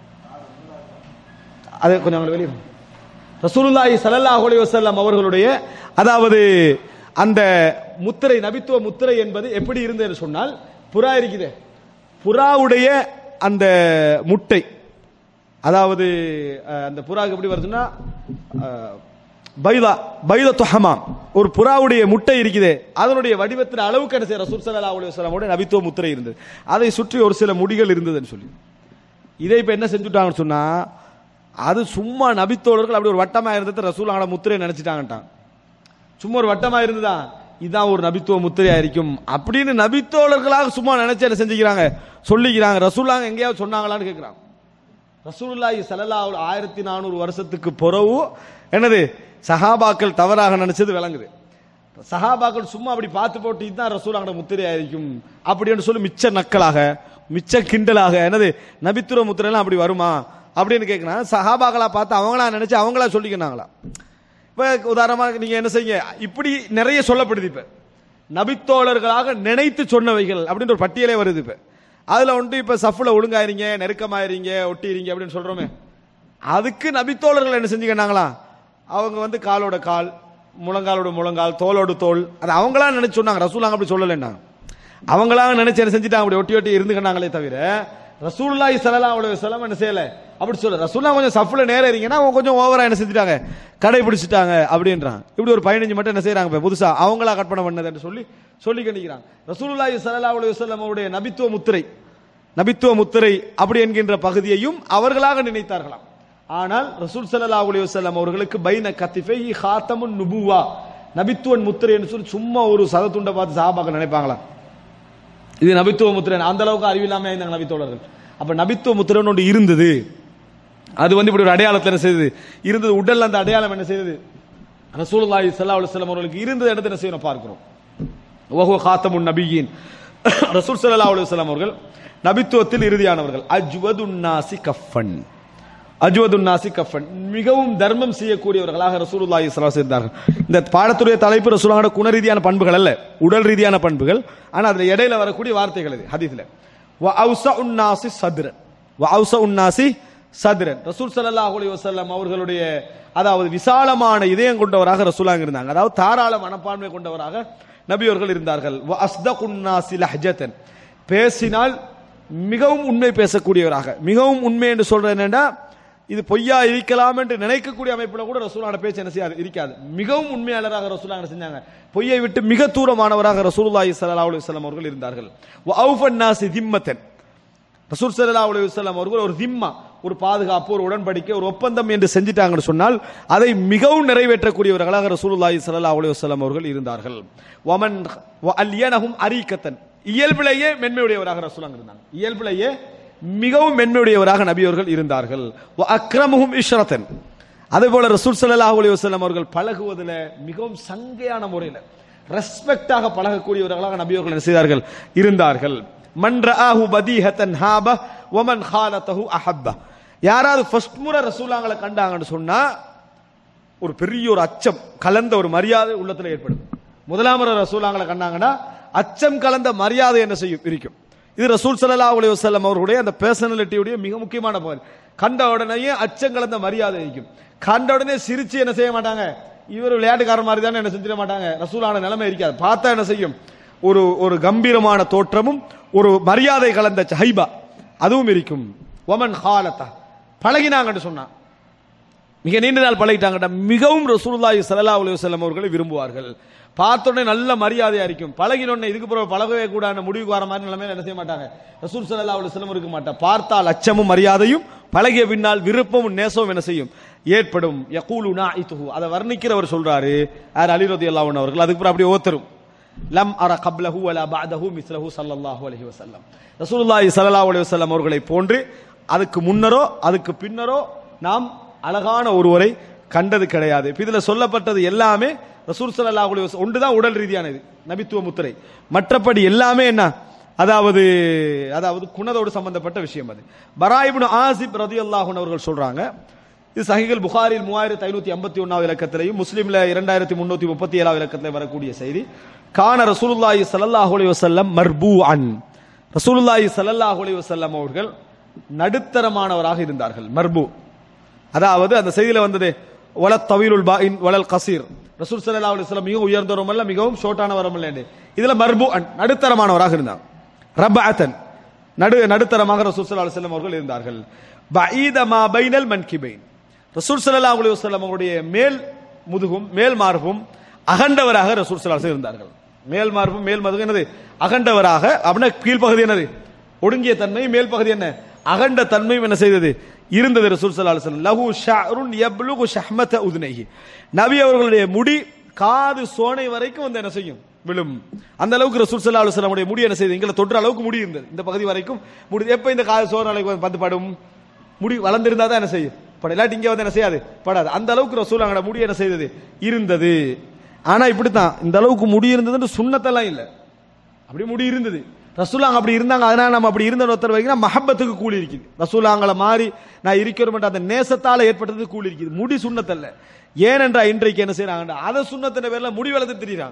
Speaker 2: அது கொஞ்சம் அவங்க வெளியே ரசூலுல்லாஹி ஸல்லல்லாஹு அலைஹி வஸல்லம் அவர்களுடைய அதாவது அந்த முத்திரை நபித்துவ முத்திரை என்பது எப்படி இருந்தது என்று சொன்னால் புறா இருக்குதே புறாவுடைய அந்த முட்டை அதாவது அஹ், அந்த புறாவுக்கு எப்படி வருதுன்னா அஹ், பைதா பைதத்து ஹமாம் ஒரு புறாவுடைய முட்டை இருக்குதே அதனுடைய வடிவத்தில் அளவுக்கு என்ன செய்ய ரசூல் ஸல்லல்லாஹு அலைஹி வஸல்லமுடைய நபித்துவ முத்திரை இருந்தது அதை சுற்றி ஒரு சில முடிகள் இருந்ததுன்னு சொல்லி இதை இப்ப என்ன செஞ்சுட்டாங்கன்னு சொன்னா அது சும்மா நபித்தோழர்கள் அப்படி ஒரு வட்டமா இருந்தது ரசூலான முத்திரை நினைச்சிட்டாங்கட்டான் சும்மா ஒரு வட்டமா இருந்ததா இதான் ஒரு நபித்துவ முத்திரையா இருக்கும் அப்படின்னு நபித்தோழர்களாக சும்மா நினைச்சு என்ன செஞ்சுக்கிறாங்க சொல்லிக்கிறாங்க ரசூலாங்க எங்கேயாவது சொன்னாங்களான்னு கேட்கிறாங்க ரசூலுல்லாஹி ஸல்லல்லாஹு ஆயிரத்தி நானூறு வருஷத்துக்கு பிறகு என்னது சஹாபாக்கள் தவறாக நினைச்சது விளங்குது சஹாபாக்கள் சும்மா அப்படி பார்த்து போட்டு இதுதான் ரசூலாங்கட முத்திரையா இருக்கும் அப்படின்னு சொல்லி மிச்ச நக்கலாக மிச்ச கிண்டலாக என்னது நபித்துவ முத்திரைலாம் அப்படி வருமா அப்படின்னு கேட்கறாங்க சஹாபாக்களா பார்த்து அவங்களா நினைச்சு அவங்களா சொல்லிக்கினாங்களா இப்ப உதாரணமாக நீங்க என்ன செய்யுங்க இப்படி நிறைய சொல்லப்படுது இப்ப நபித்தோழர்களாக நினைத்து சொன்னவைகள் அப்படின்னு ஒரு பட்டியலே வருது இப்ப அதுல வந்துட்டு இப்ப சஃப்ல ஒழுங்காயிருங்க நெருக்கமாயிருங்க ஒட்டிறீங்க அப்படின்னு சொல்றோமே அதுக்கு நபித்தோழர்கள் என்ன செஞ்சுக்கினாங்களா அவங்க வந்து காலோட கால் முழங்காலோட முழங்கால் தோளோட தோல் அது அவங்களா நினைச்சு சொன்னாங்க ரசூலாங்க அப்படி சொல்லலைன்னா அவங்களாக நினைச்சு என்ன செஞ்சுட்டாங்க அப்படி ஒட்டி ஒட்டி இருந்துக்கினாங்களே தவிர ரசூலுல்லாஹி ஸல்லல்லாஹு அலைஹி வஸல்லம் என்ன செய்யல அப்படி சொல்ல ரசூல்லா கொஞ்சம் சஃப்ல நேரா இருங்கன்னா அவங்க கொஞ்சம் ஓவரா என்ன செஞ்சுட்டாங்க கடைபிடிச்சிட்டாங்க அப்படின்றாங்க இப்படி ஒரு பதினஞ்சு மட்டும் என்ன செய்றாங்க இப்ப புதுசா அவங்களா கற்பனை பண்ணதுன்னு சொல்லி சொல்லி கணிக்கிறாங்க ரசூலுல்லாஹி ஸல்லல்லாஹு அலைஹி வஸல்லம் அவருடைய நபித்துவ முத்திரை நபித்துவ முத்திரை அப்படி என்கின்ற பகுதியையும் அவர்களாக நினைத்தார்களாம் ஆனால் ரசூல் ஸல்லல்லாஹு அலைஹி வஸல்லம் அவர்களுக்கு பைன கத்திஃபை ஹாத்தமுன் நுபுவா நபித்துவன் முத்திரை என்று சொல்லி சும்மா ஒரு சதத்துண்டை பார்த்து சஹாபாக்கள் நினைப்பாங்களா இது நபித்துவ முத்திரை அந்த அளவுக்கு அறிவில்லாம இருந்தாங்க நபித்தோழர்கள் அப்ப நபித்துவ முத்திரைன்னு ஒன்று இருந்தது அது வந்து இப்படி ஒரு அடையாளத்தை என்ன செய்தது இருந்தது உடல்ல அந்த அடையாளம் என்ன செய்தது ரசூலுல்லாஹி ஸல்லல்லாஹு அலைஹி வஸல்லம் அவர்களுக்கு இருந்தது இடத்தை என்ன செய்யணும் பார்க்கிறோம் வஹுவ காத்தமுன் நபியின் ரசூல் ஸல்லல்லாஹு அலைஹி வஸல்லம் அவர்கள் நபித்துவத்தில் இறுதியானவர்கள் அஜ்வதுன் நாசி கஃபன் அஜ்வதுன் நாசி கஃபன் மிகவும் தர்மம் செய்யக்கூடியவர்களாக ரசூலுல்லாஹி ஸல்லல்லாஹு அலைஹி இருந்தார்கள் இந்த பாடத்துடைய தலைப்பு ரசூலுல்லாஹோட குண ரீதியான பண்புகள் அல்ல உடல் ரீதியான பண்புகள் ஆனா அதுல இடையில வரக்கூடிய வார்த்தைகள் இது ஹதீஸ்ல வ அவ்ஸஉன் நாசி சத்ரன் வ அவ்ஸஉன் நாசி சத்ரன் ரசூல் ஸல்லல்லாஹு அலைஹி வஸல்லம் அவர்களுடைய அதாவது விசாலமான இதயம் கொண்டவராக ரசூலாங்க இருந்தாங்க அதாவது தாராள மனப்பான்மை கொண்டவராக நபி அவர்கள் இருந்தார்கள் வ அஸ்தகுன் நாசி லஹ்ஜத்தன் பேசினால் மிகவும் உண்மை பேசக்கூடியவராக மிகவும் உண்மை என்று சொல்றது என்னன்னா இது பொய்யா இருக்கலாம் என்று நினைக்கக்கூடிய அமைப்புல கூட ரசூலான பேச்சு என்ன செய்யாது இருக்காது மிகவும் உண்மையாளராக ரசூலா என்ன செஞ்சாங்க பொய்யை விட்டு மிக தூரமானவராக ரசூலுல்லாஹி ஸல்லல்லாஹு அலைஹி வஸல்லம் அவர்கள் இருந்தார்கள் வ அவ்ஃபன் நாசி திம்மத்தன் ரசூல் ஸல்லல்லாஹு அலைஹி வஸல்லம் அவர்கள் ஒரு திம்மா ஒரு பாதுகாப்பு ஒரு உடன்படிக்கை ஒரு ஒப்பந்தம் என்று செஞ்சிட்டாங்கன்னு சொன்னால் அதை மிகவும் நிறைவேற்றக்கூடியவர்களாக ரசூலுல்லாஹி ஸல்லல்லாஹு அலைஹி வஸல்லம் அவர்கள் இருந்தார்கள் வமன் வ அல்யனஹும் அரீகத்தன் இயல்பிலேயே மென்மையுடையவராக ரசூலாங்க இருந்தாங்க இயல்பிலேயே மிகவும் மென்மையுடையவராக நபி அவர்கள் இருந்தார்கள் வ அக்ரமுஹும் இஷ்ரத்தன் அதே போல ரசூல் ஸல்லல்லாஹு அலைஹி வஸல்லம் அவர்கள் பழகுவதில் மிகவும் சங்கையான முறையில் ரெஸ்பெக்டாக பழகக்கூடியவர்களாக நபி அவர்கள் என்ன செய்தார்கள் இருந்தார்கள் மன் ரஆஹு பதீஹத்தன் ஹாப வமன் ஹாலதஹு அஹப்ப யாராவது ஃபர்ஸ்ட் முறை ரசூலாங்களை கண்டாங்கன்னு சொன்னா ஒரு பெரிய ஒரு அச்சம் கலந்த ஒரு மரியாதை உள்ளத்துல ஏற்படும் முதலாம் முறை ரசூலாங்களை கண்டாங்கன்னா அச்சம் கலந்த மரியாதை என்ன செய்யும் இருக்கும் இது ரசூல் ஸல்லல்லாஹு அலைஹி வஸல்லம் அவர்களுடைய அந்த பர்சனாலிட்டியுடைய மிக முக்கியமான பகுதி கண்ட உடனேயே அச்சம் கலந்த மரியாதை இருக்கும் கண்ட உடனே சிரிச்சு என்ன செய்ய மாட்டாங்க இவர் விளையாட்டுக்காரர் மாதிரி தானே என்ன செஞ்சிட மாட்டாங்க ரசூலான நிலைமை இருக்காது பார்த்தா என்ன செய்யும் ஒரு ஒரு கம்பீரமான தோற்றமும் ஒரு மரியாதை கலந்த ஹைபா அதுவும் இருக்கும் ஒமன் ஹாலத்தா பழகினாங்கன்னு சொன்னா மிக நீண்ட நாள் பழகிட்டாங்கடா மிகவும் ரசூலுல்லாஹி ஸல்லல்லாஹு அலைஹி வஸல்லம் அவர்களை விரும்புவார்கள் பார்த்த உடனே நல்ல மரியாதையா இருக்கும் பழகின உடனே இதுக்கு பிறகு பழகவே கூடாது முடிவுக்கு வர மாதிரி நிலைமையில என்ன செய்ய மாட்டாங்க ரசூல் ஸல்லல்லாஹு அலைஹி வஸல்லம் இருக்க மாட்டாங்க பார்த்தால் அச்சமும் மரியாதையும் பழகிய பின்னால் விருப்பமும் நேசமும் என்ன செய்யும் ஏற்படும் யகூலு நாஇதுஹு அதை வர்ணிக்கிறவர் சொல்றாரு யார் அலி ரலியல்லாஹு அன்ஹு அவர்கள் அதுக்கு அப்புறம் அப்படியே ஓத்தரும் லம் அர கப்லஹு வலா பஅதஹு மிஸ்லஹு ஸல்லல்லாஹு அலைஹி வஸல்லம் ரசூலுல்லாஹி ஸல்லல்லாஹு அலைஹி வஸல்லம் அவர்களை போன்று அதுக்கு முன்னரோ அதுக்கு பின்னரோ நாம் அழகான ஒருவரை கண்டது கிடையாது இப்ப இதுல சொல்லப்பட்டது எல்லாமே ரசூல் ஸல்லல்லாஹு அலைஹி வஸல்லம் ஒன்றுதான் உடல் ரீதியானது நபித்துவ முத்திரை மற்றபடி எல்லாமே என்ன அதாவது அதாவது குணதோடு சம்பந்தப்பட்ட விஷயம் அது பராயிபுன் ஆசிப் ரதியல்லாஹு அன்ஹு அவர்கள் சொல்றாங்க இது சஹிகள் புகாரில் மூவாயிரத்தி ஐநூத்தி ஐம்பத்தி ஒன்னாவது இலக்கத்திலையும் முஸ்லீம்ல இரண்டாயிரத்தி முன்னூத்தி முப்பத்தி ஏழாவது இலக்கத்தில் வரக்கூடிய செய்தி கான ரசூலுல்லாஹி ஸல்லல்லாஹு அலைஹி வஸல்லம் மர்பூ அன் ரசூலுல்லாஹி ஸல்லல்லாஹு அலைஹி வஸல்லம் அவர்கள் நடுத்தரமானவராக இருந்தார்கள் மர்பூ அதாவது அந்த செய்தியில வந்தது வல தவீலுல் பாயின் வலல் கசீர் ரசூல் ஸல்லல்லாஹு அலைஹி வஸல்லம் மிகவும் உயர்ந்தவரும் அல்ல மிகவும் ஷோர்ட்டானவரும் அல்ல இதுல மர்பூ அன் நடுத்தரமானவராக இருந்தாங்க ரபஅத்தன் நடு நடுத்தரமாக ரசூல் ஸல்லல்லாஹு அலைஹி வஸல்லம் அவர்கள் இருந்தார்கள் பஈத மா பைனல் மன்கிபைன் ரசூல் ஸல்லல்லாஹு அலைஹி வஸல்லம் அவருடைய மேல் முதுகும் மேல் மார்பும் அகண்டவராக ரசூல் ஸல்லல்லாஹு அலைஹி இருந்தார்கள் மேல் மார்பும் மேல் மதுகும் என்னது அகண்டவராக அப்படின்னா கீழ்ப்பகுதி என்னது ஒடுங்கிய தன்மை மேல் பகுதி என்ன அகண்ட தன்மையும் என்ன செய்தது இருந்தது ரசூல் ஸல்லல்லாஹு அலைஹி வஸல்லம் லஹு ஷஅருன் யப்லுகு ஷஹ்மத உதுனைஹி நபி அவர்களுடைய முடி காது சோனை வரைக்கும் வந்து என்ன செய்யும் விழும் அந்த அளவுக்கு ரசூல் ஸல்லல்லாஹு அலைஹி வஸல்லமுடைய முடி என்ன செய்யுது எங்களை தொற்ற அளவுக்கு முடி இருந்தது இந்த பகுதி வரைக்கும் முடி எப்ப இந்த காது சோன அளவுக்கு வந்து பந்து படும் முடி வளர்ந்திருந்தா தான் என்ன செய்யும் பட இல்லாட்டி இங்க வந்து என்ன செய்யாது படாது அந்த அளவுக்கு ரசூல் அங்கட முடி என்ன செய்தது இருந்தது ஆனா இப்படித்தான் இந்த அளவுக்கு முடி இருந்ததுன்னு சுண்ணத்தெல்லாம் இல்லை அப்படி முடி இருந்தது ரசூலாங்க அப்படி இருந்தாங்க அதனால நம்ம அப்படி இருந்த ஒருத்தர் வைக்கிறா மஹப்பத்துக்கு கூலி இருக்குது ரசூலாங்களை மாறி நான் இருக்கிறோம் அந்த நேசத்தால ஏற்பட்டது கூலி இருக்குது முடி சுண்ணத்தல்ல ஏனென்றா இன்றைக்கு என்ன செய்யறாங்க அதை சுண்ணத்தின பேர்ல முடி வளர்த்து திரியிறாங்க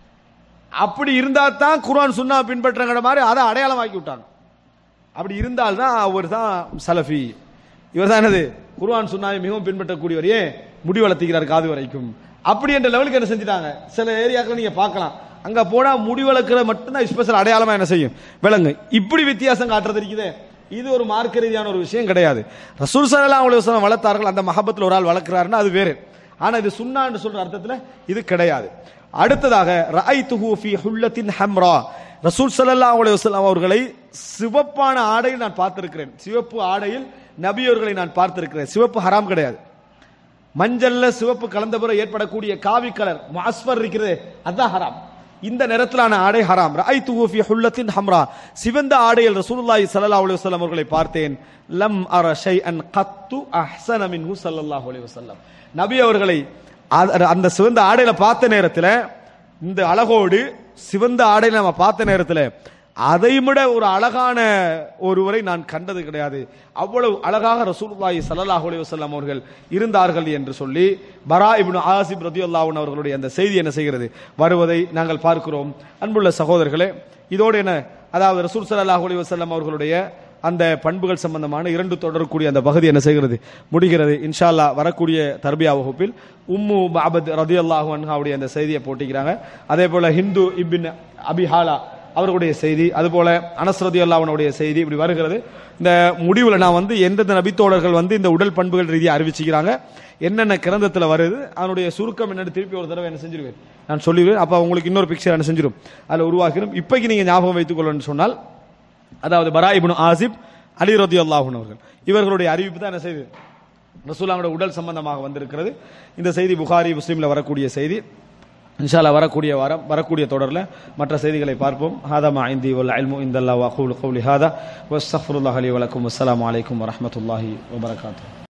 Speaker 2: அப்படி இருந்தா தான் குர்ஆன் சுன்னா பின்பற்றங்கிற மாதிரி அதை அடையாளமாக்கி விட்டாங்க அப்படி இருந்தால்தான் அவர் தான் சலஃபி இவர் தான் என்னது குர்ஆன் சுன்னாவை மிகவும் பின்பற்றக்கூடியவர் ஏன் முடி வளர்த்துக்கிறார் காது வரைக்கும் அப்படி என்ற லெவலுக்கு என்ன செஞ்சுட்டாங்க சில ஏரியாக்கள் நீங்க பார்க்கலாம் அங்க போனா முடி வளர்க்கிற மட்டும்தான் ஸ்பெஷல் அடையாளமா என்ன செய்யும் விலங்கு இப்படி வித்தியாசம் காட்டுறது இருக்குதே இது ஒரு மார்க்க ரீதியான ஒரு விஷயம் கிடையாது ரசூல் சல்லல்லாஹு அலைஹி வஸல்லம் வளர்த்தார்கள் அந்த மஹபத்தில் ஒரு ஆள் வளர்க்கிறாருன்னா அது வேறு ஆனா இது சுன்னான்னு சொல்ற அர்த்தத்துல இது கிடையாது அடுத்ததாக ரஐத்துஹு ஃபீ ஹுல்லத்தின் ஹம்ரா ரசூல் ஸல்லல்லாஹு அலைஹி வஸல்லம் அவர்களை சிவப்பான ஆடையில் நான் பார்த்திருக்கிறேன் சிவப்பு ஆடையில் நபி அவர்களை நான் பார்த்திருக்கிறேன் சிவப்பு ஹராம் கிடையாது மஞ்சள்ல சிவப்பு கலந்த பிறகு ஏற்படக்கூடிய காவி கலர் மாஸ்பர் இருக்கிறது அதான் ஹராம் இந்த நிறத்திலான ஆடை ஹராம் ரஐத்துஹு ஃபீ ஹுல்லத்தின் ஹம்ரா சிவந்த ஆடையில் ரசூலுல்லாஹி ஸல்லல்லாஹு அலைஹி வஸல்லம் அவர்களை பார்த்தேன் லம் அர ஷைஅன் கத்து அஹ்ஸன மின்ஹு ஸல்லல்லாஹு அலைஹி வஸல்லம் நபி அவர்களை அ- அந்த சிவந்த ஆடையில பார்த்த நேரத்தில் இந்த அழகோடு சிவந்த ஆடையில நம்ம பார்த்த நேரத்தில் அதை விட ஒரு அழகான ஒருவரை நான் கண்டது கிடையாது அவ்வளவு அழகாக ரசூலுல்லாஹி ஸல்லல்லாஹு அலைஹி வஸல்லம் அவர்கள் இருந்தார்கள் என்று சொல்லி பரா இப்னு ஆசிப் ரதியல்லாஹு அன்ஹு அவர்களுடைய அந்த செய்தி என்ன செய்கிறது வருவதை நாங்கள் பார்க்கிறோம் அன்புள்ள சகோதரர்களே இதோடு என்ன அதாவது ரசூல் ஸல்லல்லாஹு அலைஹி வஸல்லம் அவர்களுடைய அந்த பண்புகள் சம்பந்தமான இரண்டு தொடரக்கூடிய அந்த பகுதி என்ன செய்கிறது முடிகிறது இன்ஷா அல்லாஹ் வரக்கூடிய தர்பியா வகுப்பில் உம்மு பாபத் ரதியல்லாஹு அன்ஹாவுடைய அந்த செய்தியை போட்டிக்கிறாங்க அதே போல ஹிந்து இபின் அபிஹாலா அவர்களுடைய செய்தி அதுபோல அனஸ் ரதியல்லாஹுடைய செய்தி இப்படி வருகிறது இந்த முடிவுல நான் வந்து எந்தெந்த நபித்தோழர்கள் வந்து இந்த உடல் பண்புகள் ரீதியாக அறிவிச்சுக்கிறாங்க என்னென்ன கிரந்தத்துல வருது அதனுடைய சுருக்கம் என்னன்னு திருப்பி ஒரு தடவை என்ன செஞ்சிருவேன் நான் சொல்லிடுவேன் அப்ப உங்களுக்கு இன்னொரு பிக்சர் என்ன செஞ்சிடும் அதுல உருவாக்கிடும் இப்பைக்கு நீங்க ஞாபகம் வைத்துக் கொள்ளணும்னு சொன்னால் அதாவது பரா இப்னு ஆசிப் அலி ரதி அவர்கள் இவர்களுடைய அறிவிப்பு தான் என்ன செய்து ரசூலாவோட உடல் சம்பந்தமாக வந்திருக்கிறது இந்த செய்தி புகாரி முஸ்லீம்ல வரக்கூடிய செய்தி இன்ஷால்லா வரக்கூடிய வாரம் வரக்கூடிய தொடரில் மற்ற செய்திகளை பார்ப்போம் ஹாதா மா இந்தி வல் அல்மு இந்தல்லா வகூல் கௌலி ஹாதா வஸ்தஃபுல்லாஹ் அலி வலக்கும் அஸ்ஸலாமு அலைக்கும் வரஹ்மத்துல்லாஹி வபரகாத்துஹு